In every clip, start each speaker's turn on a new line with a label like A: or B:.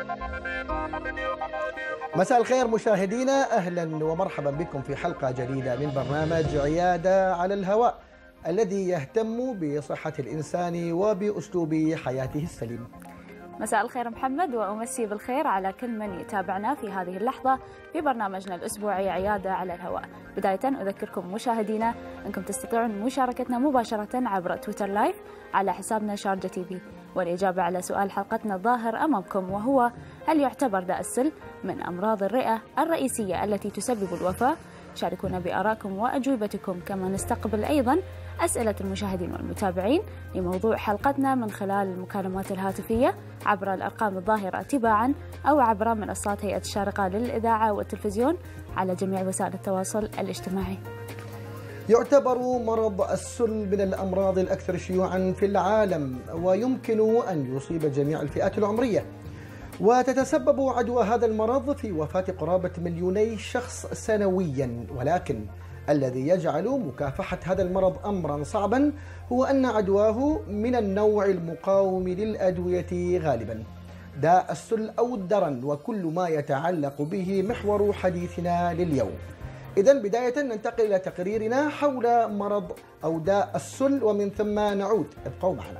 A: مساء الخير مشاهدينا اهلا ومرحبا بكم في حلقه جديده من برنامج عياده على الهواء الذي يهتم بصحه الانسان وباسلوب حياته السليم.
B: مساء الخير محمد وأمسي بالخير على كل من يتابعنا في هذه اللحظة في برنامجنا الأسبوعي عيادة على الهواء بداية أذكركم مشاهدينا أنكم تستطيعون مشاركتنا مباشرة عبر تويتر لايف على حسابنا شارجة تي في والإجابة على سؤال حلقتنا الظاهر أمامكم وهو هل يعتبر داء السل من أمراض الرئة الرئيسية التي تسبب الوفاة؟ شاركونا بآرائكم وأجوبتكم كما نستقبل أيضا أسئلة المشاهدين والمتابعين لموضوع حلقتنا من خلال المكالمات الهاتفية عبر الأرقام الظاهرة تباعا أو عبر منصات هيئة الشارقة للإذاعة والتلفزيون على جميع وسائل التواصل الاجتماعي
A: يعتبر مرض السل من الامراض الاكثر شيوعا في العالم ويمكن ان يصيب جميع الفئات العمريه. وتتسبب عدوى هذا المرض في وفاه قرابه مليوني شخص سنويا ولكن الذي يجعل مكافحه هذا المرض امرا صعبا هو ان عدواه من النوع المقاوم للادويه غالبا. داء السل او الدرن وكل ما يتعلق به محور حديثنا لليوم. إذا بداية ننتقل إلى تقريرنا حول مرض أو داء السل ومن ثم نعود ابقوا معنا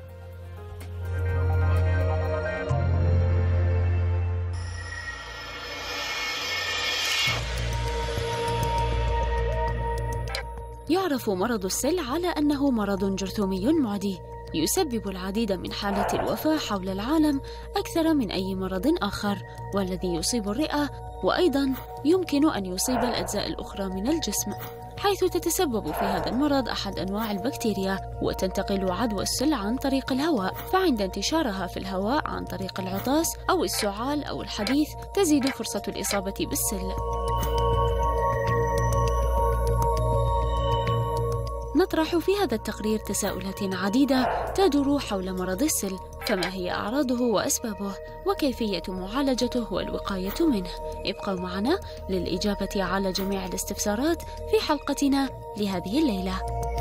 B: يعرف مرض السل على أنه مرض جرثومي معدي يسبب العديد من حالات الوفاة حول العالم أكثر من أي مرض آخر والذي يصيب الرئة وأيضا يمكن أن يصيب الأجزاء الأخرى من الجسم حيث تتسبب في هذا المرض أحد أنواع البكتيريا وتنتقل عدوى السل عن طريق الهواء فعند انتشارها في الهواء عن طريق العطاس أو السعال أو الحديث تزيد فرصة الإصابة بالسل نطرح في هذا التقرير تساؤلات عديدة تدور حول مرض السل فما هي أعراضه وأسبابه وكيفية معالجته والوقاية منه ابقوا معنا للإجابة على جميع الاستفسارات في حلقتنا لهذه الليلة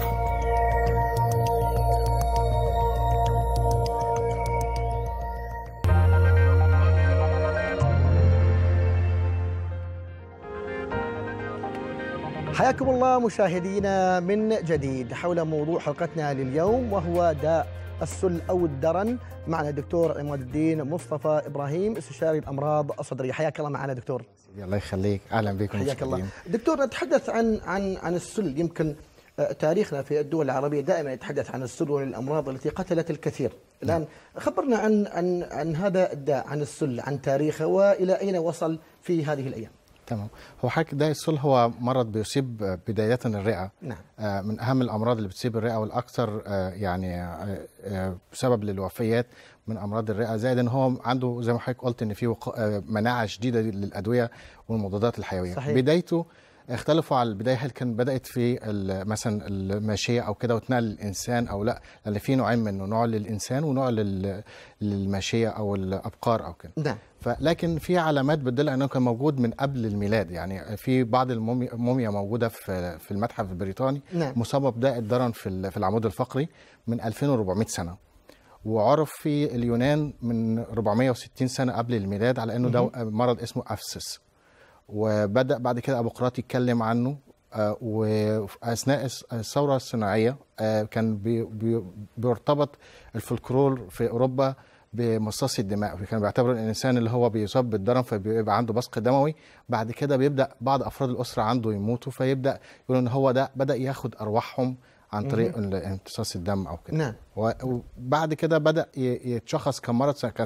A: حياكم الله مشاهدينا من جديد حول موضوع حلقتنا لليوم وهو داء السل او الدرن معنا الدكتور عماد الدين مصطفى ابراهيم استشاري الامراض الصدريه حياك الله معنا دكتور
C: الله يخليك اهلا بكم
A: حياك الله دكتور نتحدث عن عن عن السل يمكن تاريخنا في الدول العربيه دائما يتحدث عن السل والامراض التي قتلت الكثير الان خبرنا عن عن عن هذا الداء عن السل عن تاريخه والى اين وصل في هذه الايام
C: تمام هو حضرتك داء السل هو مرض بيصيب بداية الرئة
A: نعم.
C: آه من أهم الأمراض اللي بتصيب الرئة والأكثر آه يعني آه سبب للوفيات من أمراض الرئة زائد إن هو عنده زي ما حضرتك قلت إن في مناعة شديدة للأدوية والمضادات الحيوية
A: صحيح.
C: بدايته اختلفوا على البدايه هل كان بدات في مثلا الماشيه او كده واتنقل للانسان او لا لان في نوعين منه نوع للانسان ونوع للماشيه او الابقار او كده
A: نعم
C: لكن في علامات بتدل انه كان موجود من قبل الميلاد يعني في بعض الموميا موجوده في في المتحف البريطاني
A: نعم.
C: مصابه بداء الدرن في في العمود الفقري من 2400 سنه وعرف في اليونان من 460 سنه قبل الميلاد على انه ده مرض اسمه افسس وبدا بعد كده ابو قراط يتكلم عنه آه واثناء الثوره الصناعيه آه كان بي بي بيرتبط الفولكلور في اوروبا بمصاصي الدماء كان بيعتبر الانسان اللي هو بيصاب بالدرن فبيبقى عنده بصق دموي بعد كده بيبدا بعض افراد الاسره عنده يموتوا فيبدا يقولوا ان هو ده بدا ياخد ارواحهم عن طريق امتصاص الدم او كده
A: نعم
C: وبعد كده بدا يتشخص كمرض سنه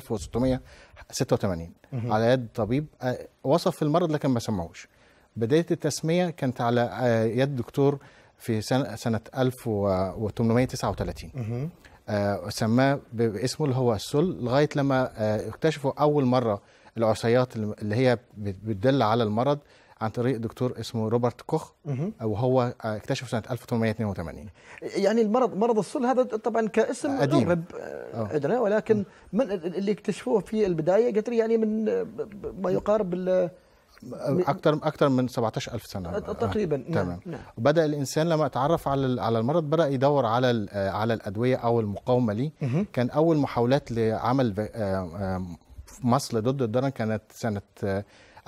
C: 1686 على يد طبيب وصف المرض لكن ما سمعوش بدايه التسميه كانت على يد دكتور في سنه سنه 1839 آه سماه باسمه اللي هو السل لغايه لما آه اكتشفوا اول مره العصيات اللي هي بتدل على المرض عن طريق دكتور اسمه روبرت كوخ وهو اكتشفه سنه 1882
A: يعني المرض مرض السل هذا طبعا كاسم
C: قديم.
A: غرب عندنا ولكن من اللي اكتشفوه في البدايه قلت لي يعني من ما يقارب ال
C: اكثر اكثر من 17000 سنه
A: تقريبا
C: آه.
A: نعم.
C: تمام
A: نعم.
C: وبدا الانسان لما اتعرف على على المرض بدا يدور على على الادويه او المقاومه ليه كان اول محاولات لعمل مصل ضد الضرن كانت سنه آه،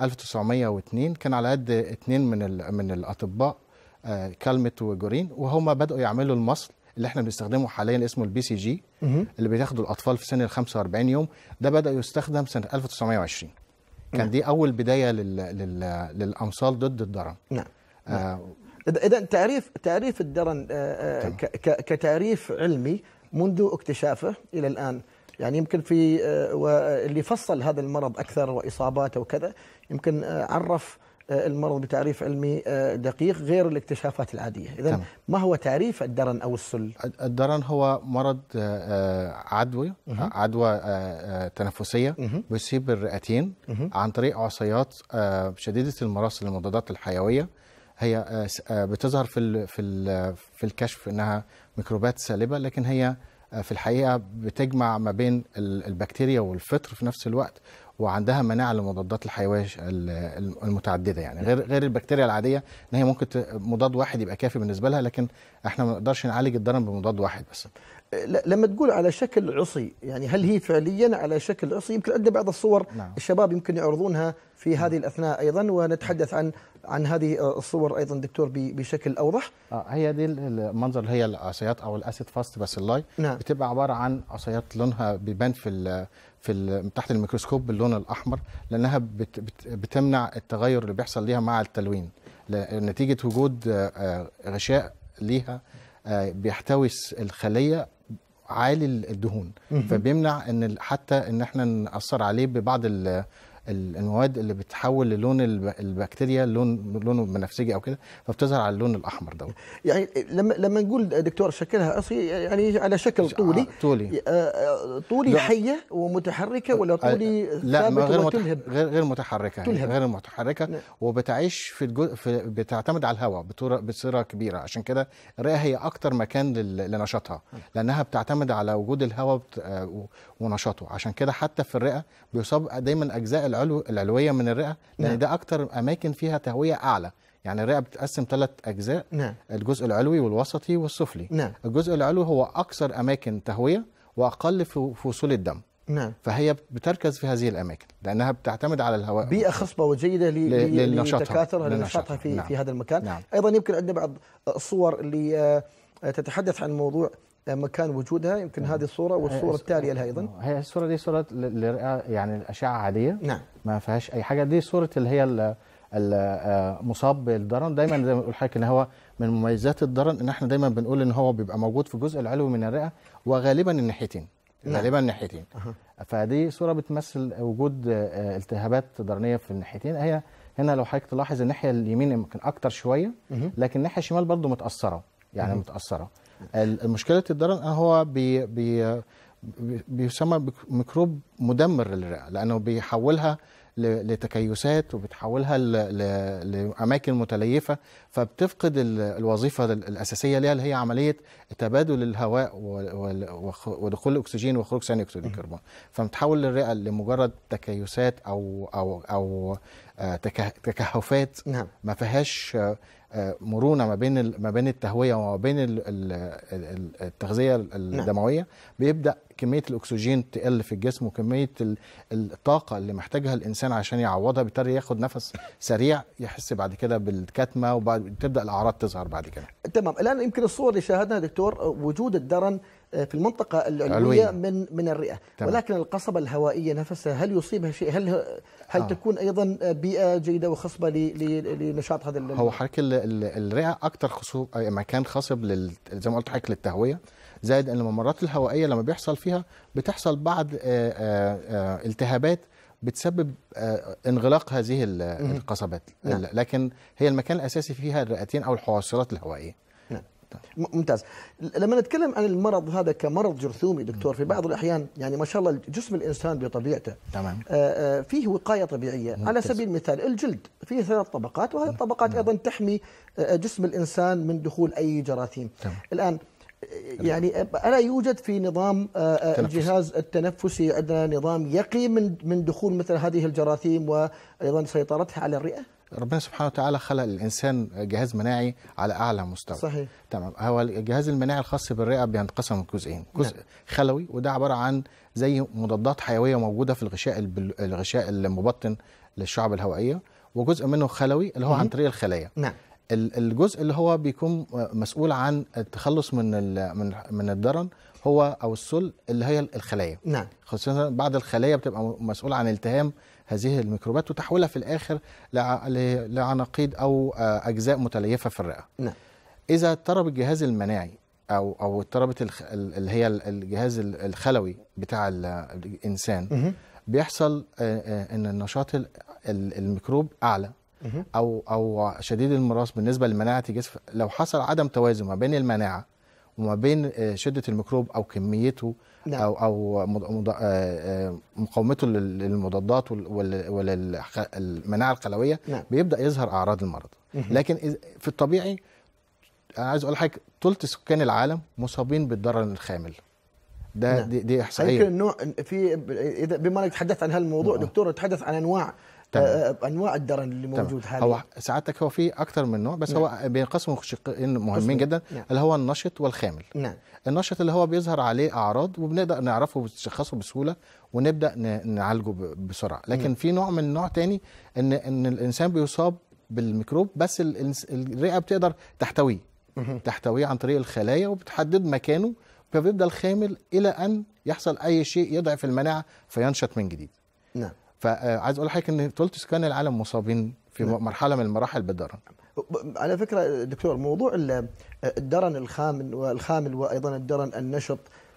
C: 1902 كان على قد اتنين من ال- من الاطباء آه، كالمت وجورين وهم بداوا يعملوا المصل اللي احنا بنستخدمه حاليا اسمه البي سي جي اللي بياخدوا الاطفال في سن ال 45 يوم ده بدا يستخدم سنه 1920 كان دي اول بدايه لل... لل... للامصال ضد الضرن
A: نعم
C: آه
A: إذا إذا تعريف تعريف الدرن آه، آه،
C: تمام.
A: ك- ك- كتعريف علمي منذ اكتشافه الى الان يعني يمكن في آه، واللي فصل هذا المرض اكثر واصاباته وكذا يمكن آه، عرف آه، المرض بتعريف علمي آه، دقيق غير الاكتشافات العاديه اذا
C: تمام.
A: ما هو تعريف الدرن او السل
C: الدرن هو مرض آه، آه، عدوي عدوى آه، آه، تنفسيه
A: مهم.
C: بيصيب الرئتين عن طريق عصيات آه، شديده المراس للمضادات الحيويه هي آه، س- آه، بتظهر في ال- في ال- في الكشف انها ميكروبات سالبه لكن هي آه، في الحقيقه بتجمع ما بين ال- البكتيريا والفطر في نفس الوقت وعندها مناعه للمضادات الحيويه ش- ال- المتعدده يعني غير غير البكتيريا العاديه ان هي ممكن ت- مضاد واحد يبقى كافي بالنسبه لها لكن احنا ما نقدرش نعالج الضرن بمضاد واحد بس
A: ل- لما تقول على شكل عصي يعني هل هي فعليا على شكل عصي يمكن عندنا بعض الصور
C: نعم.
A: الشباب يمكن يعرضونها في هذه الاثناء ايضا ونتحدث عن عن هذه آه، الصور ايضا دكتور ب- بشكل اوضح
C: اه هي دي ال- المنظر اللي هي العصيات او الاسيد فاست باسيلاي
A: نعم.
C: بتبقى عباره عن عصيات لونها بيبان في ال في ال تحت الميكروسكوب باللون الاحمر لانها بت بت بتمنع التغير اللي بيحصل ليها مع التلوين ل- نتيجه وجود آه، آه، غشاء ليها آه، بيحتوي الس- الخليه عالي الدهون فبيمنع ان ال- حتى ان احنا ناثر عليه ببعض ال- ال- المواد اللي بتحول للون الب- البكتيريا لون لونه بنفسجي او كده فبتظهر على اللون الاحمر ده
A: يعني لما لما نقول دكتور شكلها عصي يعني على شكل طولي
C: آه، طولي
A: آه، آه، طولي
C: لا.
A: حيه ومتحركه ولا طولي
C: لا ما
A: ثابت
C: غير
A: وتلهب
C: متح... غير غير متحركه
A: تلهب.
C: غير متحركه
A: نعم.
C: وبتعيش في, الجو... في بتعتمد على الهواء بطور... بصوره كبيره عشان كده الرئه هي اكتر مكان لل... لنشاطها لانها بتعتمد على وجود الهواء بت... آه، و- ونشاطه عشان كده حتى في الرئه بيصاب دايما اجزاء العلو العلويه من الرئه لان
A: نعم.
C: ده اكتر اماكن فيها تهويه اعلى يعني الرئه بتتقسم ثلاث اجزاء
A: نعم
C: الجزء العلوي والوسطي والسفلي
A: نعم
C: الجزء العلوي هو اكثر اماكن تهويه واقل في في وصول الدم
A: نعم
C: فهي بتركز في هذه الاماكن لانها بتعتمد على الهواء
A: بيئة خصبة وجيدة ل-
C: ل-
A: ل-
C: للنشاطها.
A: لتكاثرها
C: للنشاطها.
A: لنشاطها في
C: نعم.
A: في هذا المكان
C: نعم.
A: أيضا يمكن عندنا بعض الصور اللي آه، تتحدث عن موضوع آه، مكان وجودها يمكن هذه الصورة والصورة التالية لها أيضا
C: هي الصوره دي صوره ل- لرئه يعني الاشعه عاديه
A: نعم
C: ما فيهاش اي حاجه دي صوره اللي هي ال- ال- آه، مصاب بالضرن دايما زي ما بقول لحضرتك ان هو من مميزات الضرن ان احنا دايما بنقول ان هو بيبقى موجود في الجزء العلوي من الرئه وغالبا الناحيتين
A: نعم.
C: غالبا الناحيتين
A: أها.
C: فدي صوره بتمثل وجود آه، التهابات ضرنيه في الناحيتين هي هنا لو حضرتك تلاحظ الناحيه اليمين يمكن اكتر شويه
A: مهم.
C: لكن الناحيه الشمال برضو متاثره يعني متاثره ال- المشكله الضرن هو بي بي بي- بيسمى بك- ميكروب مدمر للرئه لانه بيحولها ل- لتكيسات وبتحولها ل- ل- لاماكن متليفه فبتفقد ال- الوظيفه ال- الاساسيه ليها اللي هي عمليه تبادل الهواء و- وال- وخ- ودخول الاكسجين وخروج ثاني اكسيد الكربون فبتحول الرئه لمجرد تكيسات او او او آه، تكه- تكهفات
A: نعم
C: ما فيهاش آه، آه، مرونه ما بين ال- ما بين التهويه وما بين ال- ال- ال- التغذيه الدمويه بيبدا كميه الاكسجين تقل في الجسم وكميه ال- الطاقه اللي محتاجها الانسان عشان يعوضها بالتالي ياخد نفس سريع يحس بعد كده بالكتمه وبعد تبدا الاعراض تظهر بعد كده
A: تمام الآن يمكن الصور اللي شاهدناها دكتور آه، وجود الدرن آه، في المنطقة العلوية
C: علوية.
A: من من الرئة
C: تمام.
A: ولكن القصبة الهوائية نفسها هل يصيبها شيء هل هل
C: آه.
A: تكون أيضا آه، بيئة جيدة وخصبة ل- ل- لنشاط هذا ال-
C: هو حضرتك ال- ال- الرئه اكتر خصوب أي مكان خصب لل... زي ما قلت حضرتك للتهويه زائد ان الممرات الهوائيه لما بيحصل فيها بتحصل بعض آه، آه، آه، التهابات بتسبب آه، انغلاق هذه ال- القصبات
A: نعم.
C: لكن هي المكان الاساسي فيها الرئتين او الحواصلات الهوائيه
A: نعم. م- ممتاز لما نتكلم عن المرض هذا كمرض جرثومي دكتور في بعض الأحيان يعني ما شاء الله جسم الإنسان بطبيعته
C: تمام
A: آه، آه، فيه وقاية طبيعية على
C: ممتاز.
A: سبيل المثال الجلد فيه ثلاث طبقات وهذه الطبقات أيضا تحمي آه، جسم الإنسان من دخول أي جراثيم
C: تمام.
A: الآن آه، يعني آه، ألا يوجد في نظام آه، آه،
C: التنفس.
A: الجهاز التنفسي عندنا نظام يقي من من دخول مثل هذه الجراثيم وأيضا سيطرتها على الرئة؟
C: ربنا سبحانه وتعالى خلق الانسان جهاز مناعي على اعلى مستوى
A: صحيح
C: تمام هو الجهاز المناعي الخاص بالرئه بينقسم لجزئين جزء
A: نعم.
C: خلوي وده عباره عن زي مضادات حيويه موجوده في الغشاء البل- الغشاء المبطن للشعب الهوائيه وجزء منه خلوي اللي هو عن
A: مهم.
C: طريق الخلايا
A: نعم
C: ال- الجزء اللي هو بيكون مسؤول عن التخلص من ال- من من الدرن هو او السل اللي هي الخلايا
A: نعم
C: خصوصا بعض الخلايا بتبقى مسؤوله عن التهام هذه الميكروبات وتحويلها في الاخر لع- ل- لعناقيد او آه، اجزاء متليفه في الرئه
A: نعم
C: اذا اضطرب الجهاز المناعي او او اضطربت الخ- ال- اللي هي ال- الجهاز ال- الخلوي بتاع ال- الانسان
A: مهم.
C: بيحصل آه، آه، ان النشاط ال- ال- الميكروب اعلى
A: مهم.
C: او او شديد المراس بالنسبه لمناعه الجسم لو حصل عدم توازن ما بين المناعه وما بين آه، شده الميكروب او كميته
A: نعم.
C: او او مض- مض- آه، آه، مقاومته لل- للمضادات والمناعه الخلويه
A: نعم.
C: بيبدا يظهر اعراض المرض
A: مهم.
C: لكن إذ- في الطبيعي انا عايز اقول لحضرتك ثلث سكان العالم مصابين بالضرر الخامل ده
A: نعم.
C: دي, دي
A: يمكن
C: احصائيه
A: النوع في اذا بما انك تحدثت عن هالموضوع
C: نعم.
A: دكتور تحدث عن انواع
C: تمام.
A: آه، انواع الدرن اللي
C: تمام.
A: موجود حاليا
C: هو سعادتك هو في اكتر من نوع بس
A: نعم.
C: هو بينقسموا شقين
A: قسمين.
C: مهمين جدا
A: نعم.
C: اللي هو النشط والخامل
A: نعم
C: النشط اللي هو بيظهر عليه اعراض وبنقدر نعرفه ونشخصه بسهوله ونبدا ن- نعالجه ب- بسرعه لكن
A: نعم.
C: في نوع من نوع تاني ان ان الانسان بيصاب بالميكروب بس الإنس- الرئه بتقدر تحتويه
A: مهم.
C: تحتويه عن طريق الخلايا وبتحدد مكانه فبيفضل خامل الى ان يحصل اي شيء يضعف المناعه فينشط من جديد
A: نعم
C: فعايز اقول لحضرتك ان ثلث سكان العالم مصابين في
A: نعم.
C: مرحله من المراحل بالضرر
A: ب- على فكره دكتور موضوع ال- الدرن الخامل والخامل وايضا الدرن النشط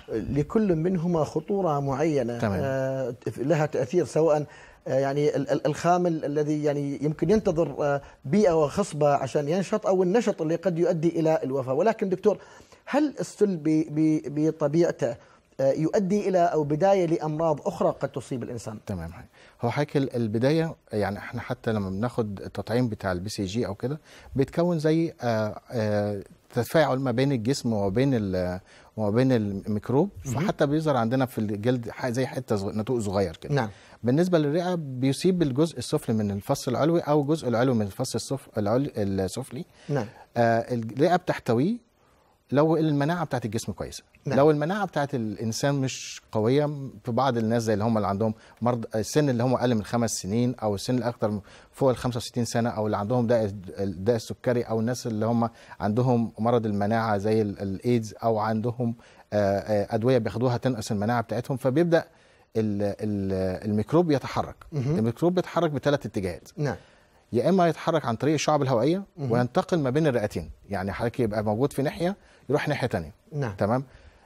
A: لكل منهما خطوره معينه
C: تمام.
A: آه، لها تاثير سواء آه، يعني ال- ال- الخامل الذي يعني يمكن ينتظر آه، بيئه وخصبه عشان ينشط او النشط اللي قد يؤدي الى الوفاه ولكن دكتور هل السل ب- ب- بطبيعته آه، يؤدي الى او بدايه لامراض اخرى قد تصيب الانسان
C: تمام هو حضرتك ال- البدايه يعني احنا حتى لما بناخد التطعيم بتاع البي سي جي او كده بيتكون زي آه، آه، تفاعل ما بين الجسم وما بين ال- وما بين الميكروب فحتى بيظهر عندنا في الجلد ح- زي حته صغ- نتوء صغير كده
A: نعم
C: بالنسبه للرئه بيصيب الجزء السفلي من الفص العلوي او الجزء العلوي من الفص السف... العلي... السفلي
A: نعم
C: آه الرئه بتحتويه لو المناعه بتاعت الجسم كويسه
A: نعم.
C: لو المناعه بتاعت الانسان مش قويه في بعض الناس زي اللي هم اللي عندهم مرض السن اللي هم اقل من خمس سنين او السن الاكثر من فوق ال 65 سنه او اللي عندهم داء الداء السكري او الناس اللي هم عندهم مرض المناعه زي ال- الايدز او عندهم آه، آه، ادويه بياخدوها تنقص المناعه بتاعتهم فبيبدا ال- ال- الميكروب يتحرك
A: مهم.
C: الميكروب بيتحرك بثلاث اتجاهات
A: نعم
C: يا اما يتحرك عن طريق الشعب الهوائيه
A: مهم.
C: وينتقل ما بين الرئتين يعني حضرتك يبقى موجود في ناحيه يروح ناحيه تانية
A: نعم
C: تمام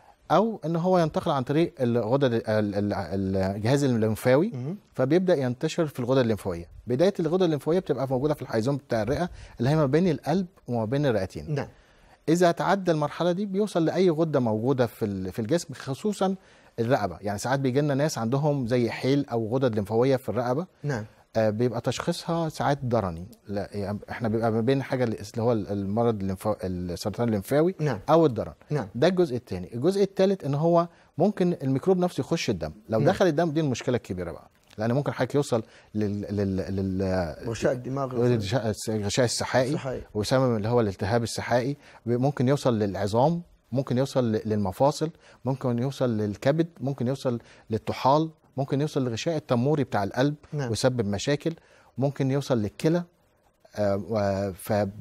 C: او ان هو ينتقل عن طريق الغدد ال- ال- الجهاز الليمفاوي
A: مهم.
C: فبيبدا ينتشر في الغدد الليمفاويه بدايه الغدد الليمفاويه بتبقى موجوده في الحيزون بتاع الرئه اللي هي ما بين القلب وما بين الرئتين
A: نعم
C: اذا تعدى المرحله دي بيوصل لاي غده موجوده في ال- في الجسم خصوصا الرقبه يعني ساعات بيجي لنا ناس عندهم زي حيل او غدد ليمفاويه في الرقبه
A: نعم
C: آه، بيبقى تشخيصها ساعات درني لا يعني احنا بيبقى ما بين حاجه اللي هو المرض الليمفا... السرطان الليمفاوي
A: نعم
C: او الدرن
A: نعم
C: ده الجزء الثاني الجزء الثالث ان هو ممكن الميكروب نفسه يخش الدم لو
A: نعم.
C: دخل الدم دي المشكله الكبيره بقى لان ممكن حضرتك يوصل لل لل لل
A: غشاء الدماغ
C: للغشاء الغشاء السحائي
A: الصحي
C: ويسمم اللي هو الالتهاب السحائي ممكن يوصل للعظام ممكن يوصل ل- للمفاصل ممكن يوصل للكبد ممكن يوصل للطحال ممكن يوصل للغشاء التموري بتاع القلب
A: نعم
C: ويسبب مشاكل ممكن يوصل للكلى آه، و-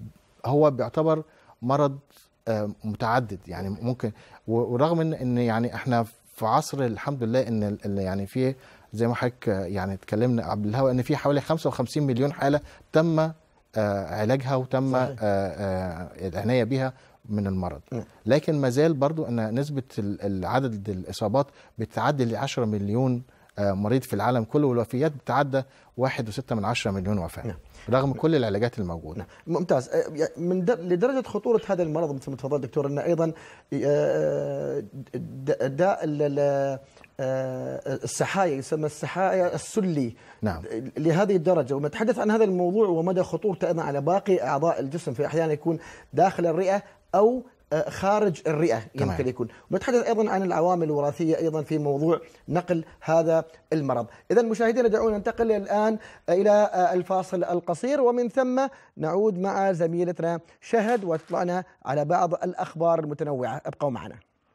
C: فهو بيعتبر مرض آه، متعدد يعني ممكن و- ورغم ان ان يعني احنا في عصر الحمد لله ان ال- ال- يعني في زي ما حضرتك آه، يعني اتكلمنا قبل الهوا ان في حوالي 55 مليون حاله تم آه، علاجها وتم
A: صحيح.
C: آه، آه، العنايه بها من المرض
A: نعم.
C: لكن ما زال برضو ان نسبه ال- العدد الاصابات بتعدي ل 10 مليون آه، مريض في العالم كله والوفيات بتتعدى 1.6 من 10 مليون وفاه
A: نعم.
C: رغم كل العلاجات الموجوده
A: نعم ممتاز آه، يعني من در... لدرجه خطوره هذا المرض مثل ما تفضل دكتور انه ايضا آه، د- داء ال- ال- آه، السحايا يسمى السحايا السلي
C: نعم
A: لهذه الدرجه ونتحدث عن هذا الموضوع ومدى خطورته ايضا على باقي اعضاء الجسم في احيانا يكون داخل الرئه او آه، خارج الرئه
C: تمام.
A: يمكن يكون ونتحدث ايضا عن العوامل الوراثيه ايضا في موضوع نقل هذا المرض اذا مشاهدينا دعونا ننتقل الان الى آه، الفاصل القصير ومن ثم نعود مع زميلتنا شهد وتطلعنا على بعض الاخبار المتنوعه ابقوا معنا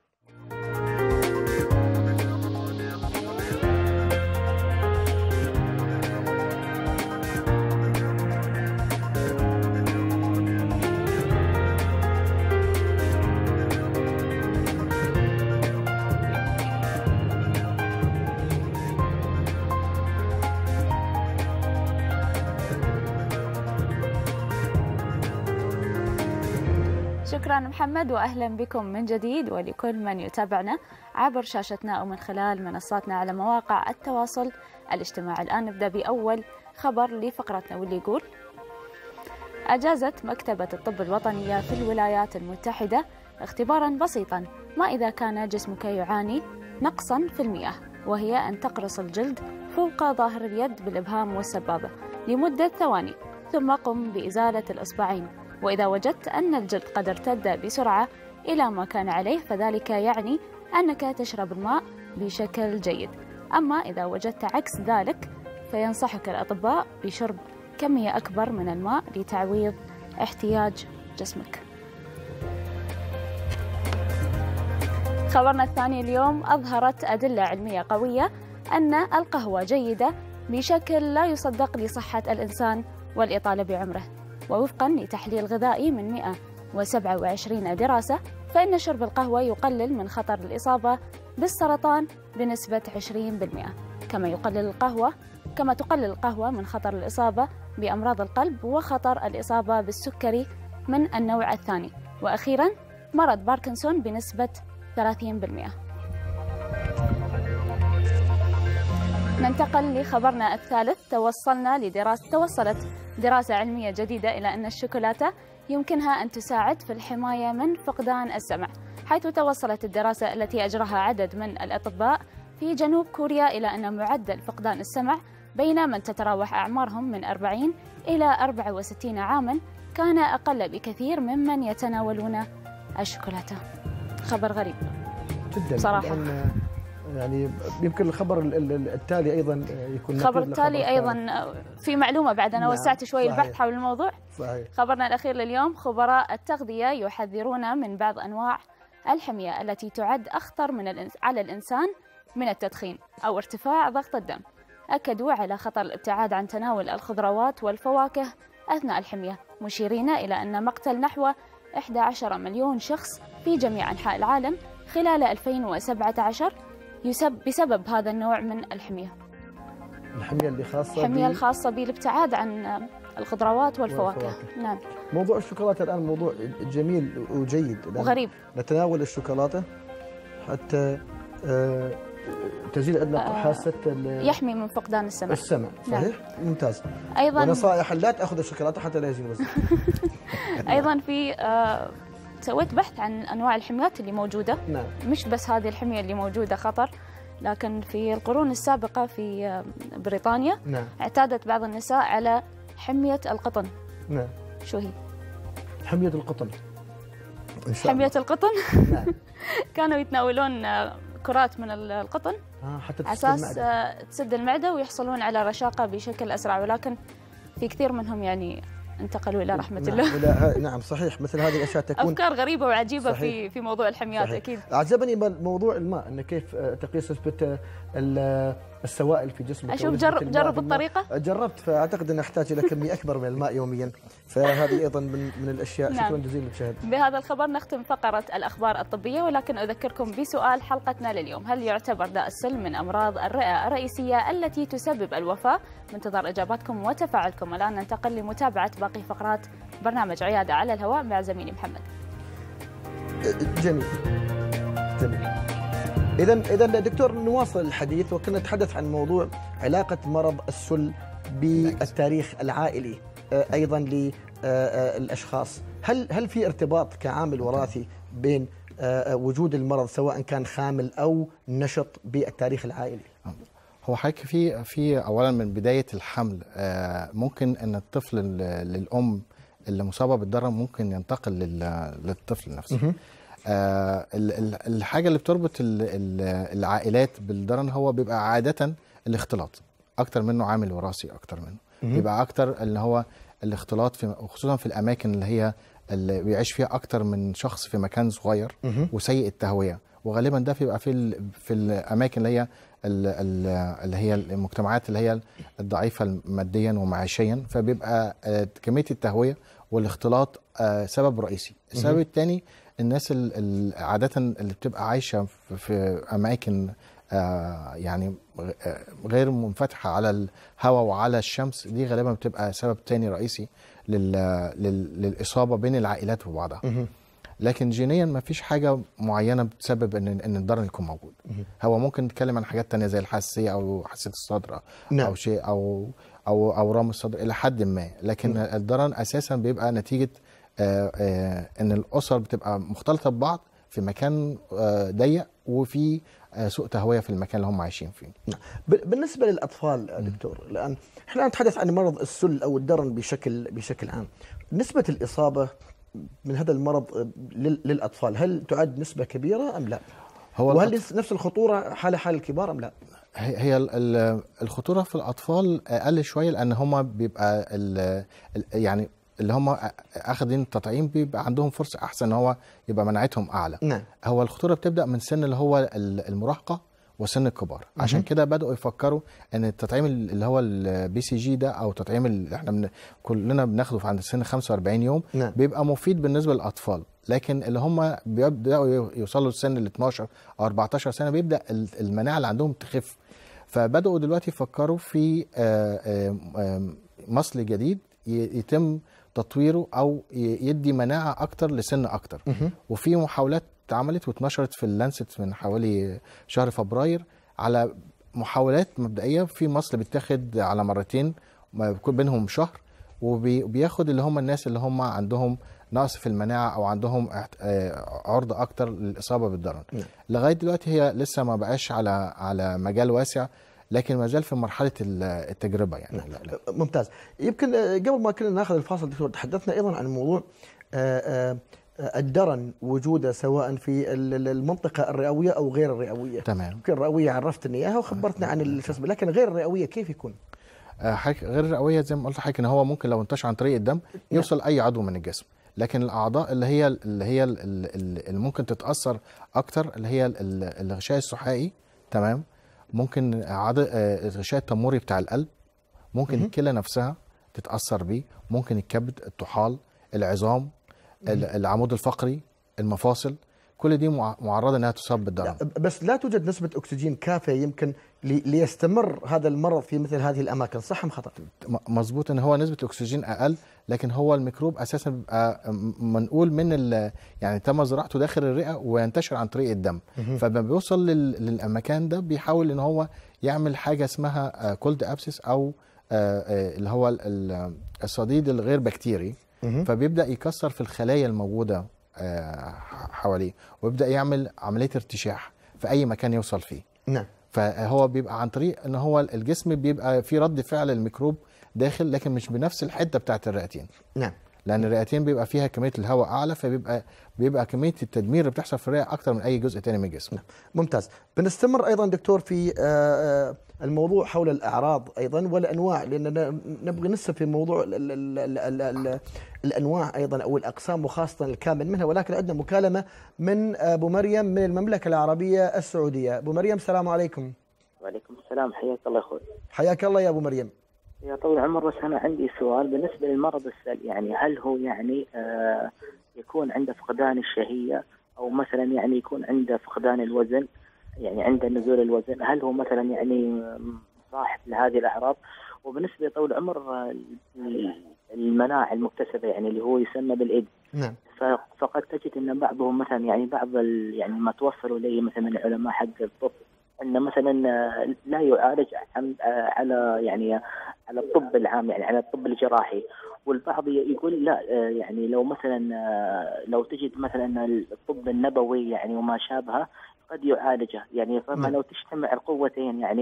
B: شكرا محمد واهلا بكم من جديد ولكل من يتابعنا عبر شاشتنا او من خلال منصاتنا على مواقع التواصل الاجتماعي الان نبدا باول خبر لفقرتنا واللي يقول اجازت مكتبه الطب الوطنيه في الولايات المتحده اختبارا بسيطا ما اذا كان جسمك يعاني نقصا في المياه وهي ان تقرص الجلد فوق ظاهر اليد بالابهام والسبابه لمده ثواني ثم قم بازاله الاصبعين وإذا وجدت أن الجلد قد ارتد بسرعة إلى ما كان عليه فذلك يعني أنك تشرب الماء بشكل جيد أما إذا وجدت عكس ذلك فينصحك الأطباء بشرب كمية أكبر من الماء لتعويض احتياج جسمك خبرنا الثاني اليوم أظهرت أدلة علمية قوية أن القهوة جيدة بشكل لا يصدق لصحة الإنسان والإطالة بعمره ووفقا لتحليل غذائي من 127 دراسة فإن شرب القهوة يقلل من خطر الإصابة بالسرطان بنسبة 20% كما يقلل القهوة كما تقلل القهوة من خطر الإصابة بأمراض القلب وخطر الإصابة بالسكري من النوع الثاني وأخيرا مرض باركنسون بنسبة 30% ننتقل لخبرنا الثالث توصلنا لدراسة توصلت دراسة علمية جديدة إلى أن الشوكولاتة يمكنها أن تساعد في الحماية من فقدان السمع حيث توصلت الدراسة التي أجراها عدد من الأطباء في جنوب كوريا إلى أن معدل فقدان السمع بين من تتراوح أعمارهم من 40 إلى 64 عاما كان أقل بكثير ممن يتناولون الشوكولاتة خبر غريب
A: جدا
B: صراحة.
A: لأن يعني يمكن الخبر ال- ال- التالي ايضا يكون
B: خبر
A: نقيض
B: التالي
A: لخبر
B: أيضا في معلومة بعد أنا
A: نعم،
B: وسعت شوي
A: صحيح.
B: البحث حول الموضوع
A: صحيح
B: خبرنا الأخير لليوم خبراء التغذية يحذرون من بعض أنواع الحمية التي تعد أخطر من الإنس... على الإنسان من التدخين أو ارتفاع ضغط الدم أكدوا على خطر الابتعاد عن تناول الخضروات والفواكه أثناء الحمية مشيرين إلى أن مقتل نحو 11 مليون شخص في جميع أنحاء العالم خلال 2017 يسب بسبب هذا النوع من الحمية
A: الحميه اللي خاصه
B: الحمية
A: ب-
B: الخاصة بالابتعاد عن الخضروات والفواكه
A: والفواكه.
B: نعم
A: موضوع الشوكولاته الان موضوع جميل وجيد لأن
B: وغريب
A: نتناول الشوكولاته حتى آه، تزيد عندنا
B: آه،
A: حاسه ال-
B: يحمي من فقدان السمع
A: السمع صحيح ممتاز
B: ايضا
A: ونصائح لا تاخذ الشوكولاته حتى لا يزيد وزن
B: ايضا في آه، سويت بحث عن انواع الحميات اللي موجوده
A: نعم
B: مش بس هذه الحميه اللي موجوده خطر لكن في القرون السابقه في آه، بريطانيا
A: نعم
B: اعتادت بعض النساء على حميه القطن
A: نعم
B: شو هي
A: حميه القطن ان شاء
B: حميه
A: الله
B: القطن
A: نعم
B: كانوا يتناولون آه، كرات من ال- القطن
A: آه حتى
B: على
A: تسد
B: اساس
A: المعدة.
B: آه، تسد المعده ويحصلون على رشاقه بشكل اسرع ولكن في كثير منهم يعني انتقلوا الى رحمه
A: نعم.
B: الله
A: ولا- نعم صحيح مثل هذه الاشياء تكون
B: افكار غريبه وعجيبه
A: صحيح.
B: في في موضوع الحميات
A: صحيح.
B: اكيد
A: اعجبني بل- موضوع الماء انه كيف آه، تقيس نسبه آه، ال- السوائل في جسمك
B: اشوف
A: ونسبة
B: جرب
A: الماء
B: جرب
A: في الماء.
B: الطريقه
A: جربت فاعتقد ان احتاج الى كميه اكبر من الماء يوميا فهذه ايضا من من الاشياء
B: نعم.
A: شكرا جزيلا شهد
B: بهذا الخبر نختم فقرة الأخبار الطبية ولكن أذكركم بسؤال حلقتنا لليوم هل يعتبر داء السل من أمراض الرئة الرئيسية التي تسبب الوفاة؟ منتظر إجاباتكم وتفاعلكم والآن ننتقل لمتابعة باقي فقرات برنامج عيادة على الهواء مع زميلي محمد
A: جميل جميل اذا اذا دكتور نواصل الحديث وكنا نتحدث عن موضوع علاقه مرض السل بالتاريخ العائلي آه، ايضا للاشخاص هل هل في ارتباط كعامل وراثي بين آه، آه، وجود المرض سواء كان خامل او نشط بالتاريخ العائلي
C: هو حضرتك في في اولا من بدايه الحمل آه، ممكن ان الطفل ال- للام اللي مصابه بالدرن ممكن ينتقل لل- للطفل نفسه آه ال- ال- الحاجه اللي بتربط ال- ال- العائلات بالدرن هو بيبقى عاده الاختلاط اكتر منه عامل وراثي اكتر منه بيبقى اكتر اللي هو الاختلاط في وخصوصا في الاماكن اللي هي اللي بيعيش فيها اكتر من شخص في مكان صغير وسيء التهويه وغالبا ده بيبقى في ال- في الاماكن اللي هي ال- ال- اللي هي المجتمعات اللي هي الضعيفه ماديا ومعيشيا فبيبقى آه، كميه التهويه والاختلاط آه، سبب رئيسي السبب الثاني الناس ال- ال- عاده اللي بتبقى عايشه في- في اماكن آه، يعني غ- آه، غير منفتحه على الهواء وعلى الشمس دي غالبا بتبقى سبب تاني رئيسي لل لل للاصابه بين العائلات وبعضها لكن جينيا ما فيش حاجه معينه بتسبب ان ان الضرر يكون موجود هو ممكن نتكلم عن حاجات تانية زي الحساسيه او حساسيه الصدر
A: نعم.
C: او شيء او او اورام الصدر الى حد ما لكن الضرر اساسا بيبقى نتيجه آه، آه، ان الاسر بتبقى مختلطه ببعض في مكان آه، ضيق وفي آه، سوء تهويه في المكان اللي هم عايشين فيه
A: نعم. ب- بالنسبه للاطفال دكتور الان احنا نتحدث عن مرض السل او الدرن بشكل بشكل عام نسبه الاصابه من هذا المرض لل- للاطفال هل تعد نسبه كبيره ام لا
C: هو
A: وهل نفس الخطوره حال حال الكبار ام لا
C: هي هي ال- ال- الخطوره في الاطفال اقل شويه لان هم بيبقى ال ال- يعني اللي هم اخذين التطعيم بيبقى عندهم فرصه احسن ان هو يبقى مناعتهم اعلى
A: نعم
C: هو الخطوره بتبدا من سن اللي هو ال- المراهقه وسن الكبار عشان كده بداوا يفكروا ان التطعيم اللي هو البي سي جي ده او التطعيم اللي احنا من كلنا بناخده في عند سن 45 يوم
A: نعم.
C: بيبقى مفيد بالنسبه للاطفال لكن اللي هم بيبداوا يوصلوا لسن ال 12 او 14 سنه بيبدا ال- المناعه اللي عندهم تخف فبداوا دلوقتي يفكروا في آه، آه، آه، مصل جديد ي- يتم تطويره او ي- يدي مناعه اكتر لسن اكتر وفي محاولات اتعملت واتنشرت في اللانست من حوالي شهر فبراير على محاولات مبدئيه في مصل بيتاخد على مرتين ما بيكون بينهم شهر وبي- وبياخد اللي هم الناس اللي هم عندهم نقص في المناعه او عندهم احت- آه، عرضه اكتر للاصابه بالضرر
A: نعم.
C: لغايه دلوقتي هي لسه ما بقاش على على مجال واسع لكن ما زال في مرحله ال- التجربه يعني لا لا.
A: ممتاز يمكن آه، قبل ما كنا ناخذ الفاصل دكتور تحدثنا ايضا عن موضوع آه، آه، آه، الدرن وجوده سواء في ال- ال- المنطقه الرئويه او غير الرئويه
C: تمام
A: يمكن الرئويه عرفتني اياها وخبرتنا عن ال- شو اسمه لكن غير الرئويه كيف يكون؟
C: آه، حاجة غير الرئويه زي ما قلت لحضرتك ان هو ممكن لو انتشر عن طريق الدم يوصل اي عضو من الجسم لكن الاعضاء اللي هي اللي هي ال- ال- اللي ممكن تتاثر اكتر اللي هي ال- ال- الغشاء السحائي تمام ممكن عض... آه، الغشاء التموري بتاع القلب ممكن الكلى نفسها تتاثر بيه ممكن الكبد الطحال العظام ال- العمود الفقري المفاصل كل دي مع- معرضه انها تصاب بالضرر
A: بس لا توجد نسبه اكسجين كافيه يمكن لي- ليستمر هذا المرض في مثل هذه الاماكن صح ام خطا؟
C: م- مظبوط ان هو نسبه الاكسجين اقل لكن هو الميكروب اساسا بيبقى م- منقول من ال- يعني تم زراعته داخل الرئه وينتشر عن طريق الدم فلما بيوصل لل- للمكان ده بيحاول ان هو يعمل حاجه اسمها كولد ابسس او آه، آه، اللي هو ال- ال- الصديد الغير بكتيري فبيبدا يكسر في الخلايا الموجوده آه، ح- حواليه ويبدا يعمل عمليه ارتشاح في اي مكان يوصل فيه
A: نعم
C: فهو بيبقى عن طريق ان هو الجسم بيبقى في رد فعل الميكروب داخل لكن مش بنفس الحده بتاعت الرئتين
A: نعم
C: لان الرئتين بيبقى فيها كميه الهواء اعلى فبيبقى بيبقى كميه التدمير اللي بتحصل في الرئه اكتر من اي جزء تاني من الجسم
A: ممتاز بنستمر ايضا دكتور في آه، آه، الموضوع حول الاعراض ايضا والانواع لاننا نبغى نسب في موضوع ال ال ال ال ال ال الانواع ايضا او الاقسام وخاصه الكامل منها ولكن عندنا مكالمه من ابو مريم من المملكه العربيه السعوديه ابو مريم السلام عليكم
D: وعليكم السلام حياك الله اخوي
A: حياك الله يا ابو مريم
D: يا طويل العمر بس انا عندي سؤال بالنسبه للمرض السل يعني هل هو يعني آه يكون عنده فقدان الشهيه او مثلا يعني يكون عنده فقدان الوزن يعني عنده نزول الوزن هل هو مثلا يعني صاحب لهذه الاعراض وبالنسبه لطول العمر آه، المناعه المكتسبه يعني اللي هو يسمى بالايد
A: نعم
D: ف- فقد تجد ان بعضهم مثلا يعني بعض ال- يعني ما توصلوا اليه مثلا من العلماء حق الطب ان مثلا آه، لا يعالج عن- آه، على يعني على الطب العام يعني على الطب الجراحي والبعض ي- يقول لا آه، يعني لو مثلا آه، لو تجد مثلا الطب النبوي يعني وما شابهه قد يعالجه يعني فما
A: نعم.
D: لو تجتمع القوتين يعني في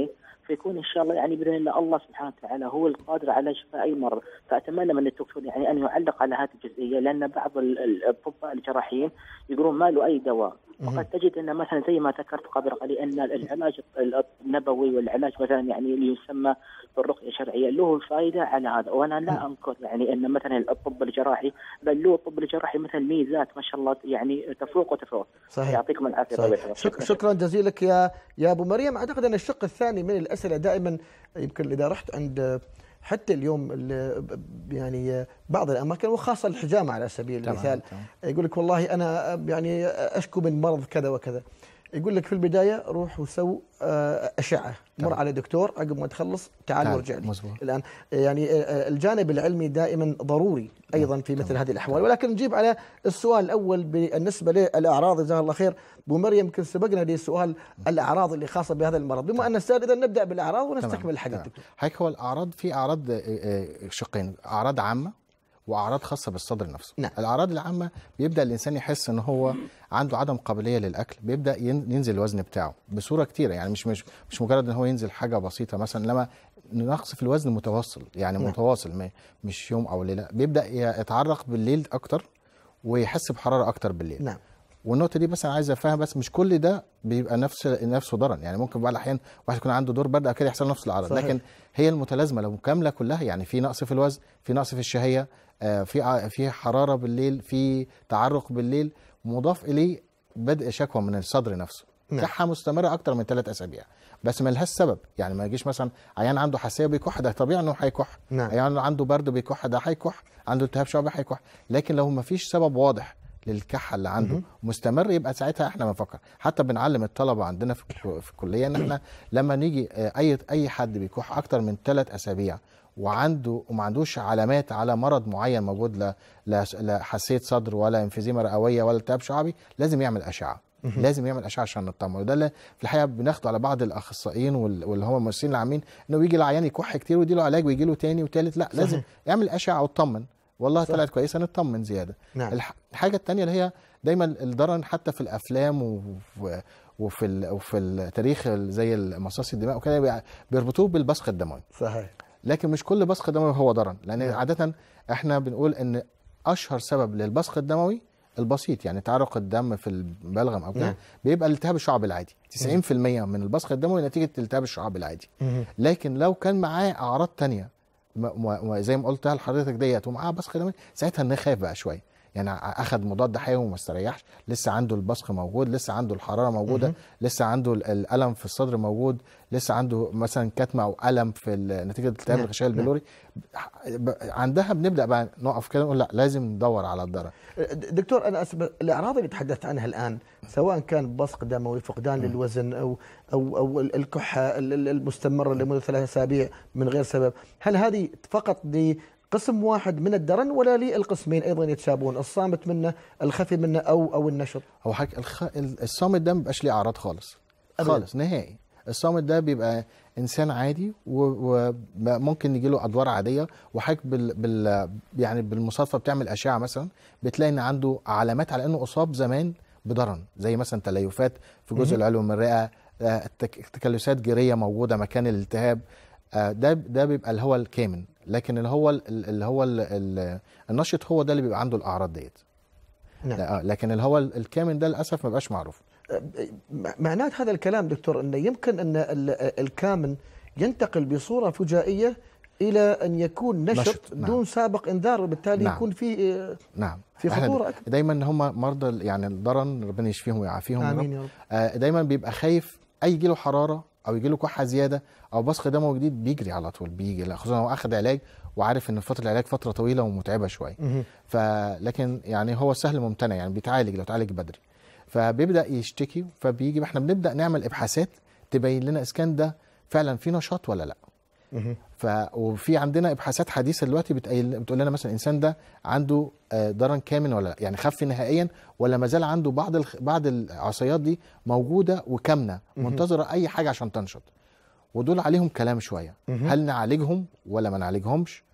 D: فيكون ان شاء الله يعني باذن الله الله سبحانه وتعالى هو القادر على شفاء اي مرض فاتمنى من الدكتور يعني ان يعلق على هذه الجزئيه لان بعض ال- ال- الاطباء الجراحيين يقولون ما له اي دواء وقد تجد ان مثلا زي ما ذكرت قبل قليل ان العلاج النبوي والعلاج مثلا يعني اللي يسمى بالرقيه الشرعيه له فائده على هذا وانا لا انكر يعني ان مثلا الطب الجراحي بل له الطب الجراحي مثلا ميزات ما شاء الله يعني تفوق وتفوق
A: صحيح
D: يعطيكم العافيه طويل
A: صحيح. شك شكرا جزيلا لك يا يا ابو مريم اعتقد ان الشق الثاني من الاسئله دائما يمكن اذا رحت عند حتى اليوم ال- يعني بعض الاماكن وخاصه الحجامه على سبيل
C: تمام،
A: المثال
C: تمام.
A: يقول لك والله انا يعني اشكو من مرض كذا وكذا يقول لك في البدايه روح وسو آه، اشعه مر
C: تمام.
A: على دكتور عقب ما تخلص تعال
C: تعال،
A: وارجع لي
C: مظبوط.
A: الان يعني آه، الجانب العلمي دائما ضروري ايضا في مثل هذه الاحوال ولكن نجيب على السؤال الاول بالنسبه للاعراض جزاها الله خير ابو مريم يمكن سبقنا لسؤال الاعراض اللي خاصه بهذا المرض بما ان السؤال اذا نبدا بالاعراض ونستكمل الحديث
C: تمام.
A: دكتور
C: حضرتك هو الاعراض في اعراض آه، آه، شقين اعراض عامه واعراض خاصه بالصدر نفسه
A: نعم.
C: الاعراض العامه بيبدا الانسان يحس ان هو عنده عدم قابليه للاكل بيبدا ين- ينزل الوزن بتاعه بصوره كتيره يعني مش مش مش مجرد ان هو ينزل حاجه بسيطه مثلا لما نقص في الوزن متواصل يعني
A: نعم.
C: متواصل ما مش يوم او ليله بيبدا يتعرق بالليل اكتر ويحس بحراره اكتر بالليل
A: نعم
C: والنقطه دي بس انا عايز افهم بس مش كل ده بيبقى نفس نفسه ضرر يعني ممكن بعض الاحيان واحد يكون عنده دور برد او كده يحصل له نفس الاعراض
A: صحيح.
C: لكن هي المتلازمه لو كامله كلها يعني في نقص في الوزن في نقص في الشهيه آه، في ع- في حراره بالليل في تعرق بالليل مضاف اليه بدء شكوى من الصدر نفسه
A: نعم.
C: كحه مستمره اكتر من ثلاث اسابيع بس ما لهاش سبب يعني ما يجيش مثلا عيان عنده حساسيه بيكح ده طبيعي انه هيكح
A: نعم.
C: عيان عنده برد بيكح ده هيكح عنده التهاب شعبي هيكح لكن لو ما فيش سبب واضح للكحه اللي عنده مستمر يبقى ساعتها احنا بنفكر حتى بنعلم الطلبه عندنا في في الكليه ان احنا لما نيجي آه، اي اي حد بيكح اكتر من ثلاث اسابيع وعنده وما عندوش علامات على مرض معين موجود لا لا لا حساسيه صدر ولا انفيزيما رئويه ولا التهاب شعبي لازم يعمل اشعه لازم يعمل اشعه عشان نطمن وده اللي في الحقيقه بناخده على بعض الاخصائيين وال- واللي هم الممثلين العامين انه بيجي العيان يكح كتير ويدي له علاج ويجي له تاني وتالت لا لازم يعمل اشعه ويطمن والله
A: صح.
C: طلعت كويسه نطمن زياده
A: نعم.
C: الح- الحاجه الثانيه اللي هي دايما الضرر حتى في الافلام و- و- وفي ال- وفي التاريخ زي مصاصي الدماء وكده بيع- بيربطوه بالبصق الدموي
A: صحيح
C: لكن مش كل بصق دموي هو ضرر لان
A: نعم.
C: عاده احنا بنقول ان اشهر سبب للبصق الدموي البسيط يعني تعرق الدم في البلغم او كده
A: نعم.
C: بيبقى الالتهاب الشعبي العادي 90% من البصق الدموي نتيجه التهاب الشعبي العادي لكن لو كان معاه اعراض تانية م- م- زي ما قلتها لحضرتك ديت ومعاه بصق دموي ساعتها نخاف بقى شويه يعني ع- اخذ مضاد حيوي وما استريحش لسه عنده البصق موجود لسه عنده الحراره موجوده لسه عنده ال- الالم في الصدر موجود لسه عنده مثلا كتمه او الم في ال- نتيجه التهاب
A: نعم،
C: الغشاء البلوري ب- عندها بنبدا بقى نقف كده نقول لا لازم ندور على الضرر
A: دكتور انا اسف الاعراض اللي تحدثت عنها الان سواء كان بصق دموي فقدان للوزن او او او الكحه ال- ال- المستمره لمده ثلاث اسابيع من غير سبب، هل هذه فقط لقسم واحد من الدرن ولا للقسمين ايضا يتشابهون، الصامت منه الخفي منه او او النشط؟
C: هو حاجة الخ... ال- الصامت ده مبيبقاش ليه اعراض خالص
A: أبداً.
C: خالص نهائي الصامت ده بيبقى انسان عادي وممكن يجي له ادوار عاديه وحضرتك بال... بال... يعني بالمصادفه بتعمل اشعه مثلا بتلاقي ان عنده علامات على انه اصاب زمان بدرن زي مثلا تليفات في الجزء العلوي من الرئه آه، التك... تكلسات جيريه موجوده مكان الالتهاب آه، ده ده بيبقى اللي هو الكامن لكن اللي هو ال- اللي هو ال- ال- النشط هو ده اللي بيبقى عنده الاعراض ديت
A: نعم.
C: لا، آه، لكن اللي هو الكامن ده للاسف ما بقاش معروف
A: معنات هذا الكلام دكتور انه يمكن ان ال- الكامن ينتقل بصوره فجائيه الى ان يكون نشط,
C: نشط، نعم.
A: دون سابق انذار وبالتالي
C: نعم.
A: يكون في آه،
C: نعم
A: في
C: إحنا
A: خطورة أكبر.
C: دايما هم مرضى ال- يعني الضرن ربنا يشفيهم ويعافيهم يا رب.
A: امين يا رب
C: آه، دايما بيبقى خايف اي يجي له حراره او يجي له كحه زياده او بصق دموي جديد بيجري على طول بيجي لا خصوصا هو اخذ علاج وعارف ان فتره العلاج فتره طويله ومتعبه شويه
A: مهم.
C: فلكن يعني هو سهل ممتنع يعني بيتعالج لو اتعالج بدري فبيبدا يشتكي فبيجي احنا بنبدا نعمل ابحاثات تبين لنا اذا كان ده فعلا في نشاط ولا لا
A: مهم.
C: ف وفي عندنا ابحاثات حديثه دلوقتي بتقول بتقول لنا مثلا الانسان ده عنده آه، ضرر كامن ولا لا يعني خف نهائيا ولا ما زال عنده بعض الخ... بعض العصيات دي موجوده وكامنه منتظره اي حاجه عشان تنشط ودول عليهم كلام شويه
A: مهم.
C: هل نعالجهم ولا ما نعالجهمش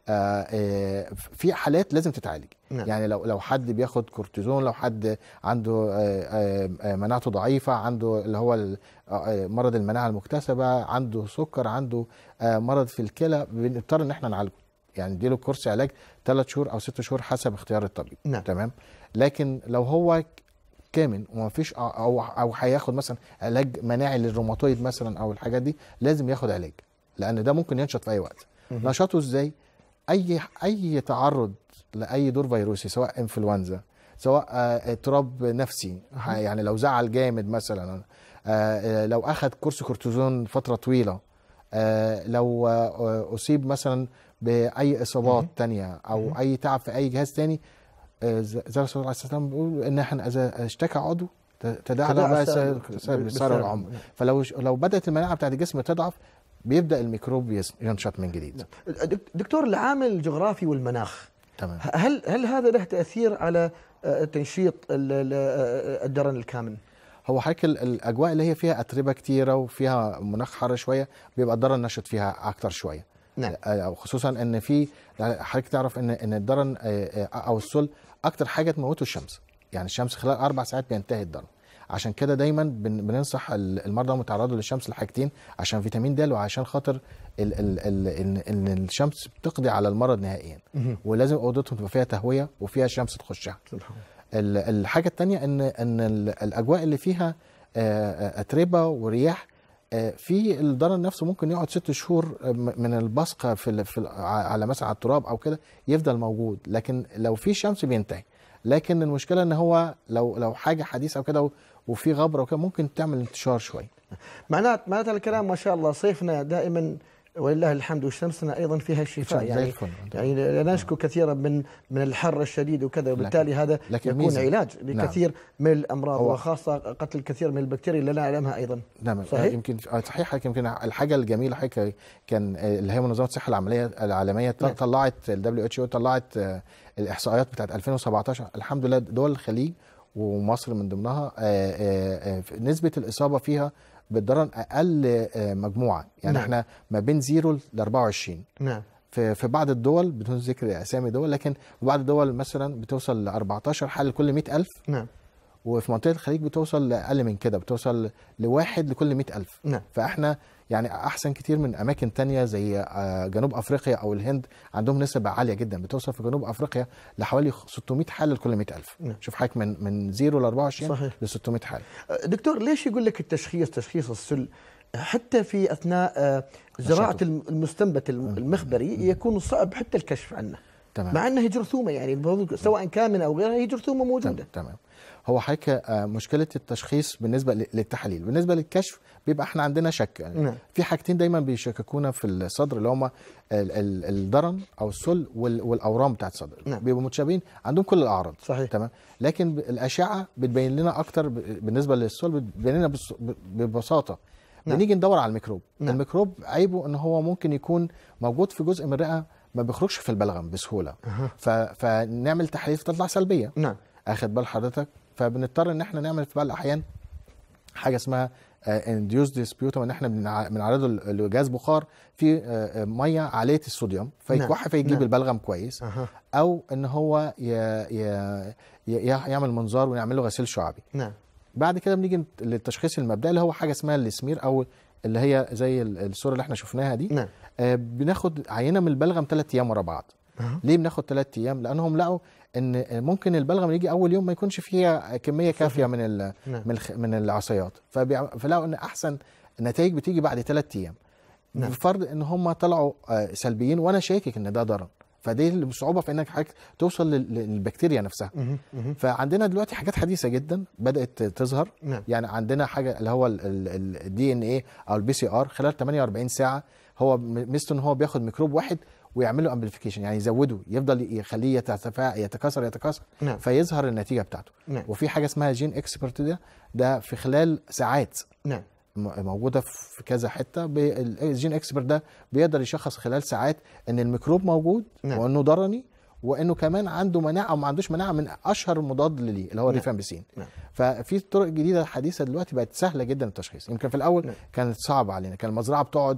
C: آه، آه، في حالات لازم تتعالج
A: نعم.
C: يعني لو لو حد بياخد كورتيزون لو حد عنده آه، آه، آه، مناعته ضعيفه عنده اللي هو ال- آه، آه، مرض المناعه المكتسبه عنده سكر عنده آه، مرض في الكلى بنضطر ان احنا نعالجه يعني نديله كورس علاج ثلاث شهور او ست شهور حسب اختيار الطبيب
A: نعم.
C: تمام لكن لو هو كامل وما فيش او او هياخد مثلا علاج مناعي للروماتويد مثلا او الحاجات دي لازم ياخد علاج لان ده ممكن ينشط في اي وقت نشاطه ازاي اي اي تعرض لاي دور فيروسي سواء انفلونزا سواء آه، اضطراب نفسي ح- يعني لو زعل جامد مثلا آه، آه، لو اخذ كورس كورتيزون فتره طويله آه، لو آه، اصيب مثلا باي اصابات تانية او اي تعب في اي جهاز تاني آه، ز- زي الرسول عليه السلام بيقول ان احنا اذا اشتكى عضو ت- تداعى له
A: تداعى
C: بقى
A: سائر-
C: سائر- سائر
A: بالسائر
C: العمر
A: العمر.
C: فلو لو بدات المناعه بتاعت الجسم تضعف بيبدا الميكروب يس- ينشط من جديد
A: دك- دكتور العامل الجغرافي والمناخ
C: تمام
A: هل هل هذا له تاثير على آه، تنشيط ال- ال- آه، الدرن الكامن؟
C: هو حضرتك ال- الاجواء اللي هي فيها اتربه كتيره وفيها مناخ حر شويه بيبقى الضرر نشط فيها اكتر شويه
A: نعم
C: آه، خصوصا ان في حضرتك تعرف ان ان الضرن آه، آه، او السل اكتر حاجه تموته الشمس يعني الشمس خلال اربع ساعات بينتهي الضرن عشان كده دايما بن- بننصح ال- المرضى هم يتعرضوا للشمس لحاجتين عشان فيتامين د وعشان خاطر ال ال ال ان ان الشمس بتقضي على المرض نهائيا ولازم اوضتهم تبقى فيها تهويه وفيها شمس تخشها ال- الحاجه الثانيه ان ان ال- الاجواء اللي فيها آه، آه، اتربه ورياح آه، في الضرر نفسه ممكن يقعد ست شهور آه، م- من البصقه في ال- في ال- ع- على مثلا على التراب او كده يفضل موجود لكن لو في شمس بينتهي لكن المشكله ان هو لو لو حاجه حديثه او كده و- وفي غبره وكده ممكن تعمل انتشار شويه
A: معنات معنات الكلام ما شاء الله صيفنا دائما ولله الحمد وشمسنا ايضا فيها الشفاء
C: زي
A: يعني
C: الفل.
A: يعني لا نشكو كثيرا من من الحر الشديد وكذا وبالتالي هذا
C: لكن
A: يكون
C: ميزة.
A: علاج
C: نعم.
A: لكثير من الامراض
C: هو-
A: وخاصه قتل الكثير من البكتيريا اللي لا نعلمها ايضا
C: نعم
A: صحيح؟
C: يمكن آه، صحيح حضرتك يمكن الحاجه الجميله حضرتك كان آه، اللي هي منظمه الصحه العالميه العالميه
A: نعم.
C: طلعت الدبليو اتش او طلعت آه، الاحصائيات بتاعت 2017 الحمد لله دول الخليج ومصر من ضمنها آه، آه، آه، نسبه الاصابه فيها بالضرر اقل آه، مجموعه يعني
A: نعم.
C: احنا ما بين زيرو ل 24
A: نعم
C: في في بعض الدول بدون ذكر اسامي دول لكن في بعض الدول مثلا بتوصل ل 14 حاله لكل 100000
A: نعم
C: وفي منطقه الخليج بتوصل لاقل من كده بتوصل لواحد لكل مئة ألف
A: نعم
C: فاحنا يعني احسن كتير من اماكن تانية زي آه، جنوب افريقيا او الهند عندهم نسب عاليه جدا بتوصل في جنوب افريقيا لحوالي 600 حاله لكل 100 الف
A: نعم.
C: شوف حضرتك من من 0 ل 24
A: صحيح.
C: ل 600 حاله
A: دكتور ليش يقول لك التشخيص تشخيص السل حتى في اثناء آه، زراعه
C: نشاطه.
A: الم- المستنبت الم- المخبري يكون صعب حتى الكشف عنه
C: تمام
A: مع انه هي جرثومه يعني المفروض سواء كامنه او غيرها هي جرثومه موجوده
C: تمام تمام هو حضرتك آه، مشكله التشخيص بالنسبه ل- للتحاليل بالنسبه للكشف بيبقى احنا عندنا شك يعني
A: نعم.
C: في حاجتين دايما بيشككونا في الصدر اللي هما ال- ال- الدرن او السل وال- والاورام بتاعت الصدر
A: نعم.
C: بيبقوا متشابهين عندهم كل الاعراض
A: صحيح.
C: تمام لكن ب- الاشعه بتبين لنا اكتر ب- بالنسبه للسل بتبين لنا بص- ب- ببساطه
A: نعم.
C: بنيجي ندور على الميكروب
A: نعم.
C: الميكروب عيبه ان هو ممكن يكون موجود في جزء من الرئه ما بيخرجش في البلغم بسهوله ف... فنعمل تحاليل تطلع سلبيه
A: نعم
C: اخد بال حضرتك فبنضطر ان احنا نعمل في بعض الاحيان حاجه اسمها انديوز ديسبيوتم ان احنا بنع- بنعرضه ل- لجهاز بخار في آه، آه، ميه عاليه الصوديوم فيكح فيجيب
A: نعم.
C: البلغم كويس
A: اها
C: او ان هو ي... ي... ي... يعمل منظار ونعمل له غسيل شعبي
A: نعم
C: بعد كده بنيجي للتشخيص المبدئي اللي هو حاجه اسمها السمير او اللي هي زي ال- الصوره اللي احنا شفناها دي
A: نعم
C: آه، بناخد عينه من البلغم ثلاث ايام ورا بعض
A: أها.
C: ليه بناخد ثلاث ايام لانهم لقوا ان ممكن البلغم يجي اول يوم ما يكونش فيها كميه كافيه من ال
A: نعم.
C: من الخ- من العصيات فبيع- فلقوا ان احسن النتائج بتيجي بعد ثلاث ايام
A: نعم.
C: بفرض ان هم طلعوا آه، سلبيين وانا شاكك ان ده ضرر فدي الصعوبه في انك حضرتك توصل لل- للبكتيريا نفسها
A: مهم. مهم.
C: فعندنا دلوقتي حاجات حديثه جدا بدات تظهر
A: نعم.
C: يعني عندنا حاجه اللي هو الدي ان ايه او البي سي ار خلال 48 ساعه هو م- ميزته ان هو بياخد ميكروب واحد ويعمل له امبليفيكيشن يعني يزوده يفضل يخليه يتفاعل يتكاثر يتكاثر
A: نعم.
C: فيظهر النتيجه بتاعته
A: نعم.
C: وفي حاجه اسمها جين اكسبرت ده ده في خلال ساعات
A: نعم
C: م- موجوده في كذا حته ب- الجين اكسبرت ده بيقدر يشخص خلال ساعات ان الميكروب موجود
A: نعم.
C: وانه ضرني وانه كمان عنده مناعه او ما عندوش مناعه من اشهر مضاد ليه اللي هو الريفامبيسين
A: نعم.
C: ففي طرق جديده حديثه دلوقتي بقت سهله جدا التشخيص يمكن في الاول
A: نعم.
C: كانت صعبه علينا كان المزرعه بتقعد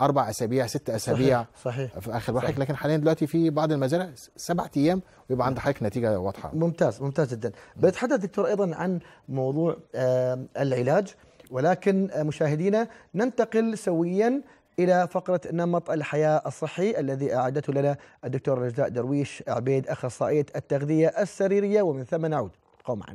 C: اربع اسابيع ست اسابيع
A: صحيح
C: في اخر حضرتك
A: صحيح.
C: لكن حاليا دلوقتي في بعض المزارع سبعة ايام ويبقى عند حضرتك نتيجه واضحه
A: ممتاز ممتاز جدا بنتحدث دكتور ايضا عن موضوع آه، العلاج ولكن آه، مشاهدينا ننتقل سويا الى فقره نمط الحياه الصحي الذي اعدته لنا الدكتور رجاء درويش عبيد اخصائيه التغذيه السريريه ومن ثم نعود ابقوا معنا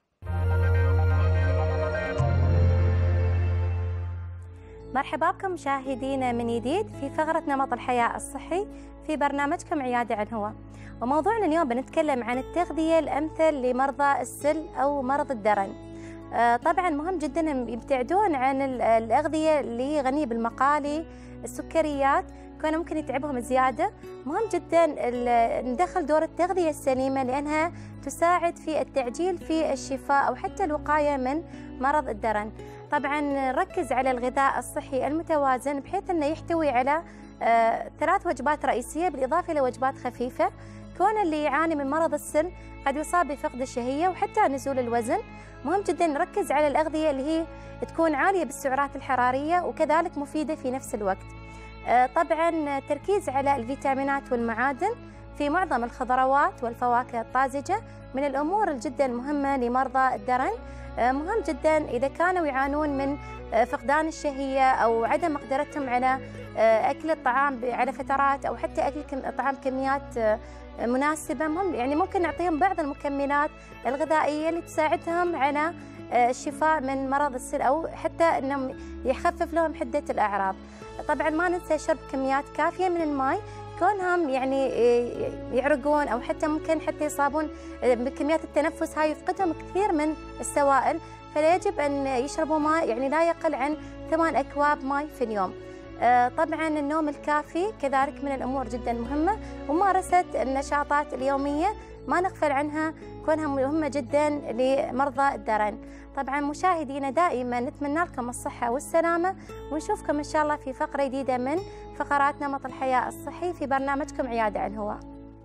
E: مرحبا بكم مشاهدينا من جديد في فقرة نمط الحياة الصحي في برنامجكم عيادة عن هو وموضوعنا اليوم بنتكلم عن التغذية الأمثل لمرضى السل أو مرض الدرن آه، طبعا مهم جدا إن يبتعدون عن ال- الأغذية اللي غنية بالمقالي السكريات كونه ممكن يتعبهم زيادة مهم جدا ال- ندخل دور التغذية السليمة لأنها تساعد في التعجيل في الشفاء أو حتى الوقاية من مرض الدرن طبعا نركز على الغذاء الصحي المتوازن بحيث انه يحتوي على آه، ثلاث وجبات رئيسيه بالاضافه الى وجبات خفيفه كون اللي يعاني من مرض السن قد يصاب بفقد الشهيه وحتى نزول الوزن مهم جدا نركز على الاغذيه اللي هي تكون عاليه بالسعرات الحراريه وكذلك مفيده في نفس الوقت آه، طبعا تركيز على الفيتامينات والمعادن في معظم الخضروات والفواكه الطازجه من الامور الجدا المهمه لمرضى الدرن آه، مهم جدا اذا كانوا يعانون من آه، فقدان الشهيه او عدم مقدرتهم على آه، اكل الطعام ب- على فترات او حتى اكل كم- طعام كميات آه، مناسبه مهم يعني ممكن نعطيهم بعض المكملات الغذائيه اللي تساعدهم على آه، الشفاء من مرض السل او حتى انهم يخفف لهم حده الاعراض. طبعا ما ننسى شرب كميات كافيه من الماء كونهم يعني آه، يعرقون او حتى ممكن حتى يصابون بكميات التنفس هاي يفقدهم كثير من السوائل فلا يجب ان يشربوا ماء يعني لا يقل عن ثمان اكواب ماء في اليوم. آه، طبعا النوم الكافي كذلك من الامور جدا مهمه وممارسه النشاطات اليوميه ما نغفل عنها كونها مهمه جدا لمرضى الدرن. طبعا مشاهدينا دائما نتمنى لكم الصحه والسلامه ونشوفكم ان شاء الله في فقره جديده من فقرات نمط الحياه الصحي في برنامجكم عياده عن هو.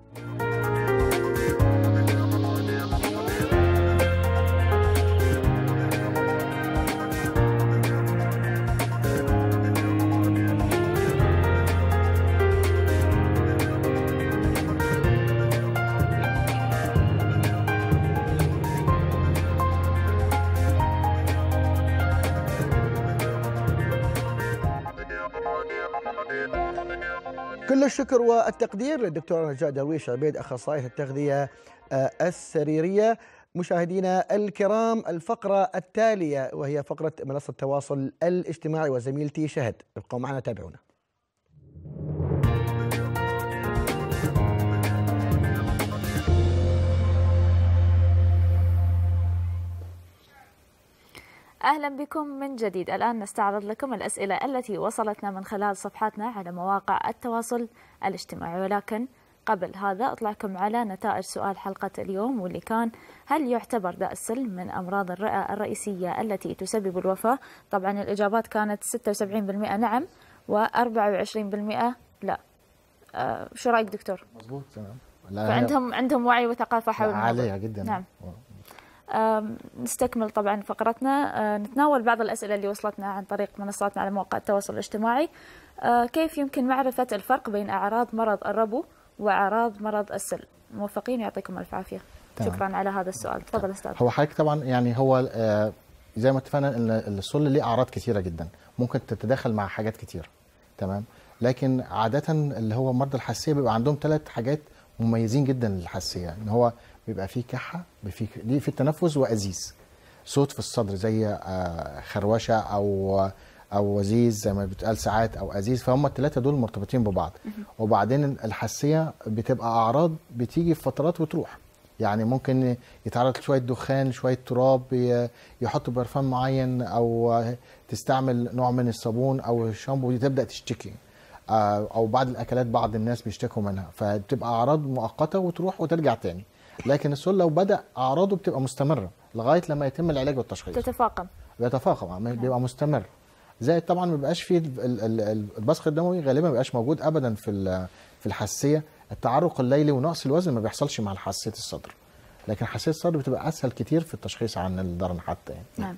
A: كل الشكر والتقدير للدكتور رجاء درويش عبيد اخصائيه التغذيه آه، السريريه مشاهدينا الكرام الفقره التاليه وهي فقره منصه التواصل الاجتماعي وزميلتي شهد ابقوا معنا تابعونا
B: أهلا بكم من جديد الآن نستعرض لكم الأسئلة التي وصلتنا من خلال صفحاتنا على مواقع التواصل الاجتماعي ولكن قبل هذا أطلعكم على نتائج سؤال حلقة اليوم واللي كان هل يعتبر داء السل من أمراض الرئة الرئيسية التي تسبب الوفاة؟ طبعا الإجابات كانت 76% نعم و24% لا آه شو رأيك دكتور؟
C: مظبوط تمام لا،
B: فعندهم عندهم وعي وثقافة حول الموضوع.
C: عاليه جدا
B: نعم. آم، نستكمل طبعا فقرتنا آه، نتناول بعض الأسئلة اللي وصلتنا عن طريق منصاتنا على مواقع التواصل الاجتماعي آه، كيف يمكن معرفة الفرق بين أعراض مرض الربو وأعراض مرض السل موفقين يعطيكم ألف عافية
C: تمام.
B: شكرا على هذا السؤال تفضل أستاذ
C: هو حضرتك طبعا يعني هو آه، زي ما اتفقنا ان السل ليه اعراض كثيره جدا ممكن تتداخل مع حاجات كتير تمام لكن عاده اللي هو مرضى الحساسيه بيبقى عندهم ثلاث حاجات مميزين جدا للحساسيه ان هو بيبقى فيه كحه في ليه في التنفس وازيز صوت في الصدر زي آه، خروشه او او وزيز زي ما بتقال ساعات او ازيز فهم الثلاثه دول مرتبطين ببعض وبعدين الحساسيه بتبقى اعراض بتيجي في فترات وتروح يعني ممكن يتعرض لشويه دخان شويه تراب ي- يحط برفان معين او تستعمل نوع من الصابون او الشامبو دي تبدا تشتكي آه، او بعد الاكلات بعض الناس بيشتكوا منها فبتبقى اعراض مؤقته وتروح وترجع تاني لكن السل لو بدا اعراضه بتبقى مستمره لغايه لما يتم العلاج والتشخيص
B: تتفاقم
C: بيتفاقم بيبقى مستمر زائد طبعا ما بيبقاش فيه ال- ال- ال- البصق الدموي غالبا ما بيبقاش موجود ابدا في ال- في الحساسيه التعرق الليلي ونقص الوزن ما بيحصلش مع حساسيه الصدر لكن حساسيه الصدر بتبقى اسهل كتير في التشخيص عن الدرن حتى يعني
B: نعم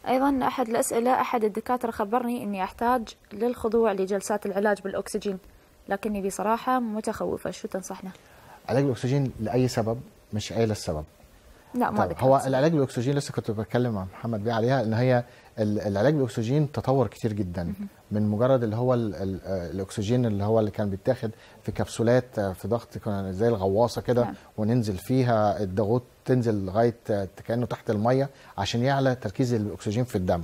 B: أيضا أحد الأسئلة أحد الدكاترة خبرني أني أحتاج للخضوع لجلسات العلاج بالأكسجين لكني بصراحة متخوفة شو تنصحنا؟
C: علاج الاكسجين لاي سبب مش قايله السبب
B: لا ما
C: طيب
B: ذكرت
C: هو العلاج بالاكسجين لسه كنت بتكلم مع محمد بيه عليها ان هي ال- العلاج بالاكسجين تطور كتير جدا من مجرد اللي هو ال- ال- آه، الاكسجين اللي هو اللي كان بيتاخد في كبسولات آه، في ضغط كان زي الغواصه كده
B: نعم.
C: وننزل فيها الضغوط تنزل لغايه آه، كانه تحت الميه عشان يعلى تركيز الاكسجين في الدم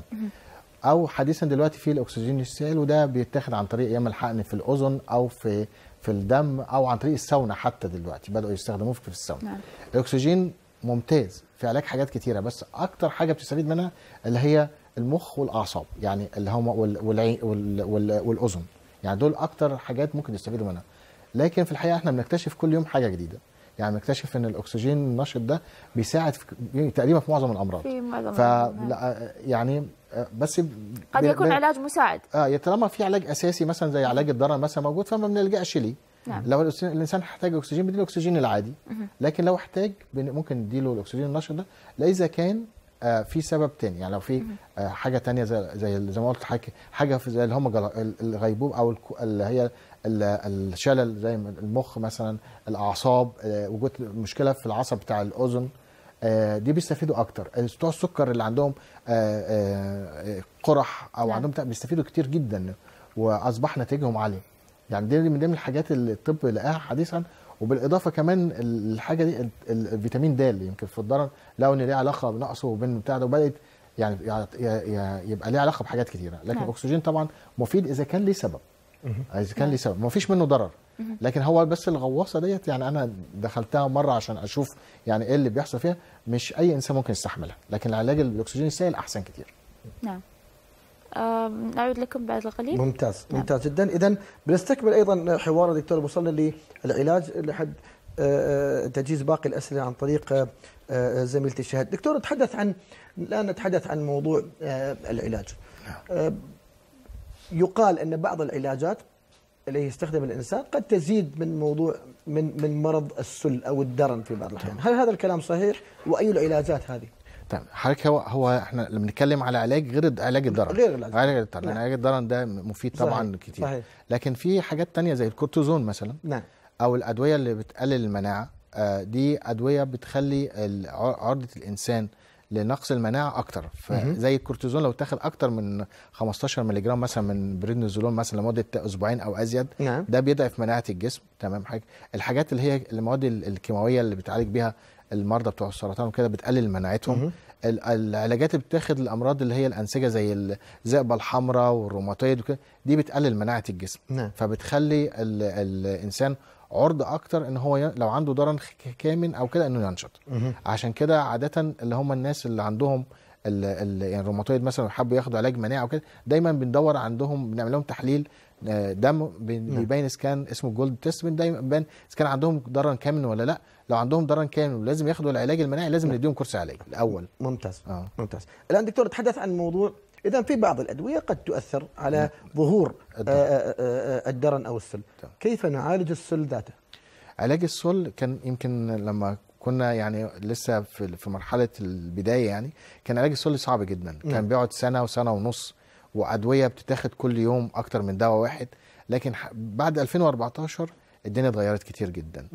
C: او حديثا دلوقتي في الاكسجين السائل وده بيتاخد عن طريق يعمل حقن في الاذن او في في الدم او عن طريق الساونا حتى دلوقتي بداوا يستخدموه في الساونا
B: نعم.
C: الاكسجين ممتاز في علاج حاجات كتيره بس اكتر حاجه بتستفيد منها اللي هي المخ والاعصاب يعني اللي هم وال- والعين وال- وال- والاذن يعني دول اكتر حاجات ممكن يستفيدوا منها لكن في الحقيقه احنا بنكتشف كل يوم حاجه جديده يعني بنكتشف ان الاكسجين النشط ده بيساعد في تقريبا في معظم الامراض
B: في معظم
C: ف
B: نعم.
C: لا- يعني آه، بس
B: قد
C: ب-
B: يكون
C: ب-
B: علاج مساعد
C: اه طالما في علاج اساسي مثلا زي علاج الضرر مثلا موجود فما بنلجاش ليه
B: نعم.
C: لو الأكسجين- الانسان احتاج اكسجين بنديله الاكسجين العادي لكن لو احتاج بن- ممكن نديله الاكسجين النشط ده لا اذا كان آه في سبب تاني يعني لو في آه حاجه تانية زي زي زي ما قلت حاجه حاجه في زي اللي هم جل- ال- الغيبوب او الكو- اللي هي ال- الشلل زي ما المخ مثلا الاعصاب آه وجود مشكله في العصب بتاع الاذن آه، دي بيستفيدوا اكتر آه، بتوع السكر اللي عندهم آه، آه، آه، قرح او
B: نعم.
C: عندهم بتاع بيستفيدوا كتير جدا واصبح نتائجهم عاليه يعني دي من ضمن الحاجات اللي الطب لقاها حديثا وبالاضافه كمان الحاجه دي ال- ال- الفيتامين د اللي يمكن في الضرر لقوا ان ليه علاقه بنقصه وبين بتاع ده وبدات يعني يع- ي- ي- يبقى ليه علاقه بحاجات كتيره لكن
B: نعم.
C: الاكسجين طبعا مفيد اذا كان ليه سبب اذا كان ليه سبب ما فيش منه ضرر لكن هو بس الغواصه ديت يعني انا دخلتها مره عشان اشوف يعني ايه اللي بيحصل فيها مش اي انسان ممكن يستحملها لكن العلاج الاكسجين السائل احسن كتير
B: نعم آم، نعود لكم بعد القليل
A: ممتاز
B: نعم.
A: ممتاز جدا اذا بنستكمل ايضا حوار الدكتور وصلنا للعلاج لحد آه، آه، تجهيز باقي الاسئله عن طريق آه، آه، زميلتي الشهد دكتور نتحدث عن الان نتحدث عن موضوع آه، العلاج آه، يقال ان بعض العلاجات اللي يستخدم الانسان قد تزيد من موضوع من من مرض السل او الدرن في بعض الاحيان هل هذا الكلام صحيح واي العلاجات هذه
C: طيب حضرتك هو هو احنا لما بنتكلم على علاج غير علاج الضرر
A: غير العلاج.
C: علاج الضرر
A: نعم.
C: لان علاج الضرر ده مفيد طبعا
A: صحيح.
C: كتير
A: صحيح.
C: لكن في حاجات تانية زي الكورتيزون مثلا
A: نعم
C: او الادويه اللي بتقلل المناعه آه، دي ادويه بتخلي ال- ع- عرضه الانسان لنقص المناعه اكتر فزي الكورتيزون لو اتاخد اكتر من 15 مللي جرام مثلا من بريدنيزولون مثلا لمده اسبوعين او ازيد
A: نعم.
C: ده بيضعف مناعه الجسم تمام حاجه الحاجات اللي هي المواد ال- الكيماويه اللي بتعالج بيها المرضى بتوع السرطان وكده بتقلل مناعتهم ال- العلاجات اللي بتاخد الامراض اللي هي الانسجه زي الذئبه الحمراء والروماتويد وكده دي بتقلل مناعه الجسم
A: نعم.
C: فبتخلي ال الانسان عرضه اكتر ان هو ي- لو عنده ضرر خ- كامن او كده انه ينشط عشان كده عاده اللي هم الناس اللي عندهم ال ال يعني الروماتويد مثلا وحبوا ياخدوا علاج مناعه وكده دايما بندور عندهم بنعمل لهم تحليل آه، دم بي- بيبين اذا كان اسمه جولد تيست دايما بيبين اذا كان عندهم ضرر كامن ولا لا لو عندهم ضرر كامن ولازم ياخدوا العلاج المناعي لازم نديهم كورس علاج الاول
A: ممتاز
C: آه.
A: ممتاز الان دكتور نتحدث عن موضوع اذا في بعض الادويه قد تؤثر على ظهور آه،
C: الدرن.
A: آه، آه، الدرن او السل
C: تمام.
A: كيف نعالج السل ذاته
C: علاج السل كان يمكن لما كنا يعني لسه في في مرحله البدايه يعني كان علاج السل صعب جدا
A: نعم.
C: كان بيقعد سنه وسنه ونص وادويه بتتاخد كل يوم اكتر من دواء واحد لكن ح- بعد 2014 الدنيا اتغيرت كتير جدا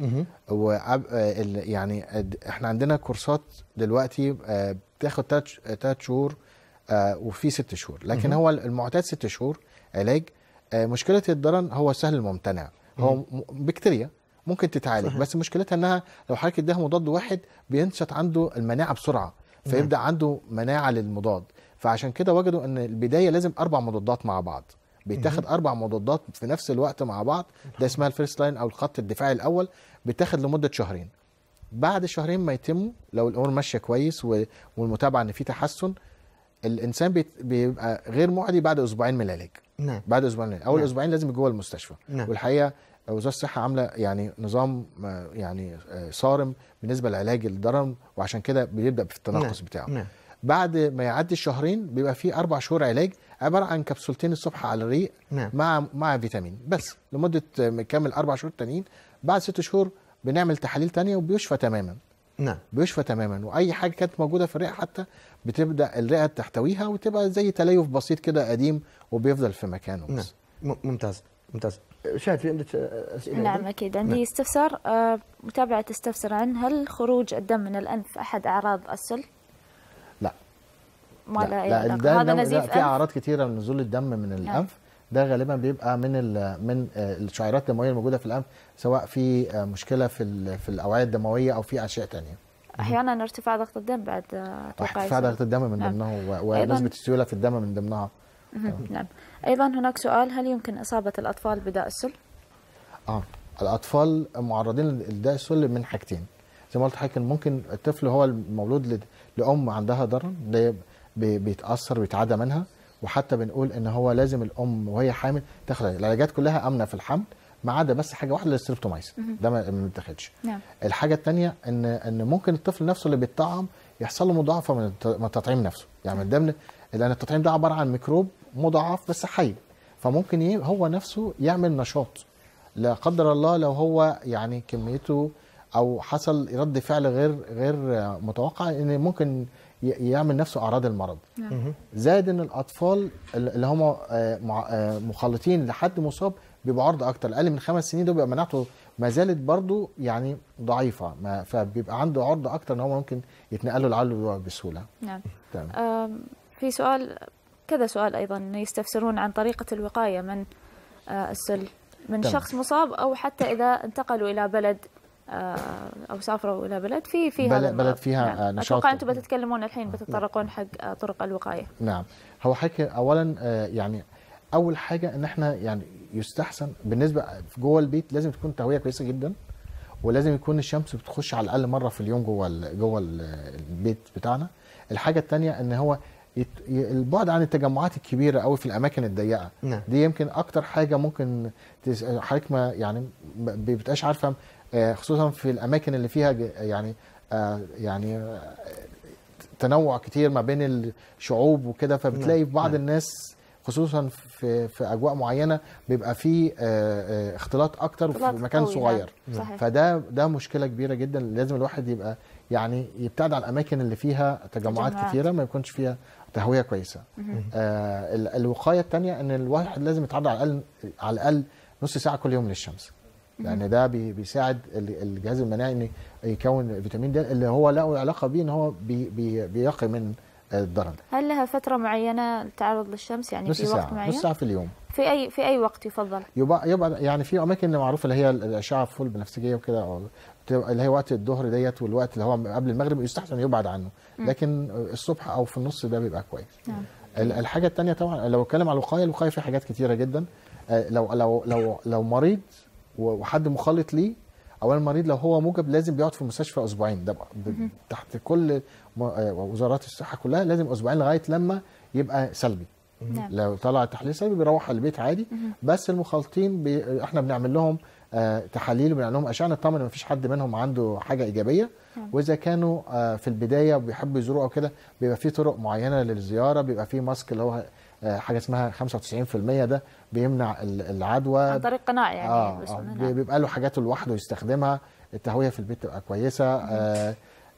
C: وعب آه، ال- يعني اد- احنا عندنا كورسات دلوقتي آه، بتاخد ثلاث شهور آه، وفي ست شهور لكن هو المعتاد ست شهور علاج آه، مشكله الضرن هو سهل الممتنع هو م- بكتيريا ممكن تتعالج
A: صحيح.
C: بس مشكلتها انها لو حضرتك اداها مضاد واحد بينشط عنده المناعه بسرعه فيبدا عنده مناعه للمضاد فعشان كده وجدوا ان البدايه لازم اربع مضادات مع بعض بيتاخد اربع مضادات في نفس الوقت مع بعض ده اسمها الفيرست لاين او الخط الدفاعي الاول بيتاخد لمده شهرين بعد شهرين ما يتموا لو الامور ماشيه كويس و- والمتابعه ان في تحسن الانسان بيت- بيبقى غير معدي بعد اسبوعين من العلاج
A: نعم
C: بعد اسبوعين من العلاج. اول
A: نعم.
C: اسبوعين لازم يبقى جوه المستشفى
A: نعم.
C: والحقيقه وزاره الصحه عامله يعني نظام آه، يعني آه، صارم بالنسبه لعلاج الضرر وعشان كده بيبدا في التنقص
A: نعم.
C: بتاعه
A: نعم
C: بعد ما يعدي الشهرين بيبقى فيه اربع شهور علاج عباره عن كبسولتين الصبح على الريق
A: نعم.
C: مع مع فيتامين بس لمده آه، كامل اربع شهور تانيين بعد ست شهور بنعمل تحاليل تانية وبيشفى تماما
A: نعم
C: بيشفى تماما واي حاجه كانت موجوده في الرئه حتى بتبدا الرئه تحتويها وتبقى زي تليف بسيط كده قديم وبيفضل في مكانه
A: نعم
C: بس.
A: م- ممتاز ممتاز شاهد في عندك آه، اسئله
B: نعم
A: أيضاً؟
B: أكيد عندي
A: نعم.
B: استفسار آه، متابعة تستفسر عن هل خروج الدم من الأنف أحد أعراض السل؟
C: لا.
B: ما لا,
C: لا,
B: علاقة.
C: لا ده
B: هذا
C: ده-
B: نزيف
C: في
B: أنف
C: اعراض كتيره من نزول الدم من الانف ده غالبا بيبقى من ال من آه، الشعيرات الدمويه الموجوده في الانف سواء في آه، مشكله في ال- في الاوعيه الدمويه او في اشياء تانية
B: أحيانا ارتفاع ضغط الدم بعد آه، أتوقع
C: ارتفاع
B: يصير.
C: ضغط الدم من
B: نعم.
C: ضمنها و-
B: أيضاً.
C: ونسبه السيوله في الدم من ضمنها
B: مهم. نعم أيضا هناك سؤال هل يمكن إصابة الأطفال بداء السل؟
C: اه الاطفال معرضين لداء السل من حاجتين زي ما قلت حضرتك إن ممكن الطفل هو المولود ل- لام عندها ضرر ده بي- بيتاثر ويتعدى منها وحتى بنقول ان هو لازم الام وهي حامل تاخد العلاجات كلها امنه في الحمل ما عدا بس حاجه واحده للستريبتومايسين ده ما ما بيتاخدش
B: نعم
C: الحاجه الثانيه ان ان ممكن الطفل نفسه اللي بيتطعم يحصل له مضاعفه من الت- من التطعيم نفسه يعني من ضمن لان التطعيم ده عباره عن ميكروب مضاعف بس حي فممكن ي- هو نفسه يعمل نشاط لا قدر الله لو هو يعني كميته او حصل رد فعل غير غير متوقع ان ممكن ي- يعمل نفسه اعراض المرض
A: مهم.
C: زائد ان الاطفال اللي هم آه، مع- آه، مخلطين لحد مصاب بيبقى عرضه اكتر اقل من خمس سنين ده بيبقى مناعته ما زالت برضه يعني ضعيفه ما فبيبقى عنده عرضه اكتر ان هو ممكن يتنقل له العدوى بسهوله
B: نعم
C: تمام
B: آم، في سؤال كذا سؤال أيضا يستفسرون عن طريقة الوقاية من آه، السل من
C: تمام.
B: شخص مصاب أو حتى إذا انتقلوا إلى بلد آه، أو سافروا إلى بلد في في
C: بلد-
B: هذا المرض.
C: بلد فيها،
B: نعم.
C: آه، نشاط.
B: أتوقع أنتم بتتكلمون الحين بتتطرقون حق آه، طرق الوقاية
C: نعم هو حكي اولا آه، يعني اول حاجه ان احنا يعني يستحسن بالنسبه في جوه البيت لازم تكون تهويه كويسه جدا ولازم يكون الشمس بتخش على الاقل مره في اليوم جوه ال- جوه ال- البيت بتاعنا الحاجه الثانيه ان هو يت- ي- البعد عن التجمعات الكبيره قوي في الاماكن الضيقه
A: نعم
C: دي يمكن اكتر حاجه ممكن تس- حضرتك ما يعني ما بيبقاش عارفه آه، خصوصا في الاماكن اللي فيها ج- يعني آه، يعني آه، تنوع كتير ما بين الشعوب وكده فبتلاقي في بعض
A: نعم.
C: الناس خصوصا في في اجواء معينه بيبقى فيه آه، آه، اختلاط اكتر في
B: اختلاط
C: مكان
B: قوي،
C: صغير
B: نعم. صحيح
C: فده ده مشكله كبيره جدا لازم الواحد يبقى يعني يبتعد عن الاماكن اللي فيها تجمعات
B: تجمعات.
C: كتيره ما يكونش فيها تهويه كويسه آه ال- الوقايه الثانيه ان الواحد لازم يتعرض على الاقل على الاقل نص ساعه كل يوم للشمس لان ده بي- بيساعد ال- الجهاز المناعي ان يكون فيتامين د اللي هو له علاقه بيه ان هو بي بي بيقي من الضرر
B: هل لها فترة معينة التعرض للشمس يعني
C: نص
B: في وقت
C: ساعه
B: معين؟
C: نص ساعه في اليوم
B: في أي في أي وقت يفضل؟
C: يبقى يبقى يعني في اماكن اللي معروفه اللي هي الاشعه فول بنفسجيه وكده أو بتبقى اللي هي وقت الظهر ديت والوقت اللي هو قبل المغرب يستحسن يبعد عنه لكن الصبح او في النص ده بيبقى كويس
B: نعم.
C: ال- الحاجه الثانيه طبعا لو اتكلم على الوقايه الوقايه في حاجات كتيره جدا آه، لو لو لو لو مريض و- وحد مخالط ليه اولا المريض لو هو موجب لازم بيقعد في المستشفى اسبوعين ده بقى ب- تحت كل م- آه، وزارات الصحه كلها لازم اسبوعين لغايه لما يبقى سلبي
B: نعم
C: لو طلع تحليل سلبي بيروح على البيت عادي بس المخالطين بي... احنا بنعمل لهم آه تحاليل وبنعمل لهم اشعه نطمن ان مفيش حد منهم عنده حاجه ايجابيه
B: نعم.
C: واذا كانوا آه في البدايه وبيحبوا يزوروا او كده بيبقى في طرق معينه للزياره بيبقى في ماسك اللي هو آه حاجه اسمها 95% ده بيمنع ال- العدوى
B: عن طريق قناع يعني
C: اه,
B: بس
C: آه
B: نعم.
C: بي- بيبقى له حاجاته لوحده يستخدمها التهويه في البيت تبقى كويسه آه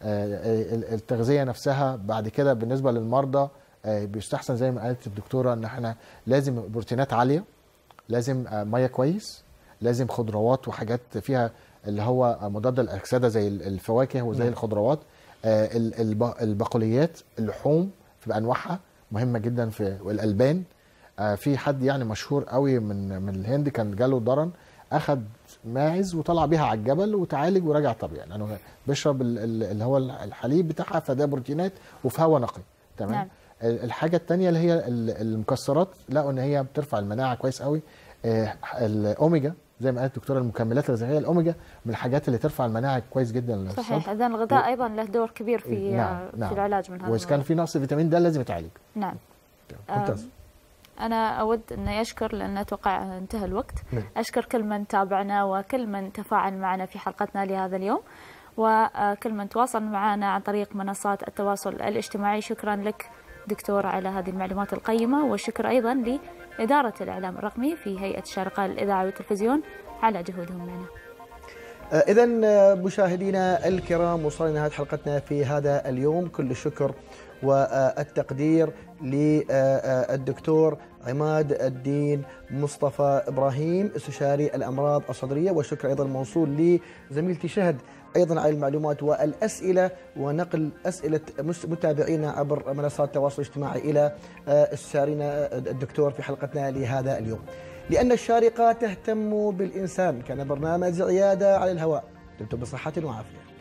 C: آه ال- التغذيه نفسها بعد كده بالنسبه للمرضى آه بيستحسن زي ما قالت الدكتوره ان احنا لازم بروتينات عاليه لازم آه ميه كويس لازم خضروات وحاجات فيها اللي هو مضاد الاكسده زي ال- الفواكه وزي
A: نعم.
C: الخضروات آه ال- الب- البقوليات اللحوم في انواعها مهمه جدا في والالبان آه في حد يعني مشهور قوي من من الهند كان جاله ضرن اخذ ماعز وطلع بيها على الجبل وتعالج ورجع طبيعي لانه بيشرب ال- ال- اللي هو الحليب بتاعها فده بروتينات وفي هواء نقي تمام
B: نعم.
C: ال- الحاجه الثانيه اللي هي ال- المكسرات لقوا ان هي بترفع المناعه كويس قوي آه، الاوميجا زي ما قالت الدكتوره المكملات الغذائيه الاوميجا من الحاجات اللي ترفع المناعه كويس جدا للصدر
B: صحيح اذا الغذاء
C: و-
B: ايضا له دور كبير في
C: نعم،
B: آه،
C: نعم.
B: في العلاج من هذا
C: واذا كان
B: المرض.
C: في نقص فيتامين د لازم يتعالج
B: نعم
A: ممتاز
B: آم، أنا أود أن أشكر لأن أتوقع انتهى الوقت
A: نعم.
B: أشكر كل من تابعنا وكل من تفاعل معنا في حلقتنا لهذا اليوم وكل من تواصل معنا عن طريق منصات التواصل الاجتماعي شكرا لك دكتور على هذه المعلومات القيمة والشكر أيضا لإدارة الإعلام الرقمي في هيئة الشارقة للإذاعة والتلفزيون على جهودهم معنا
A: إذا مشاهدينا الكرام وصلنا نهاية حلقتنا في هذا اليوم كل الشكر والتقدير للدكتور عماد الدين مصطفى إبراهيم استشاري الأمراض الصدرية والشكر أيضا موصول لزميلتي شهد ايضا على المعلومات والاسئله ونقل اسئله متابعينا عبر منصات التواصل الاجتماعي الى استشارينا الدكتور في حلقتنا لهذا اليوم. لان الشارقه تهتم بالانسان كان برنامج عياده على الهواء دمتم بصحه وعافيه.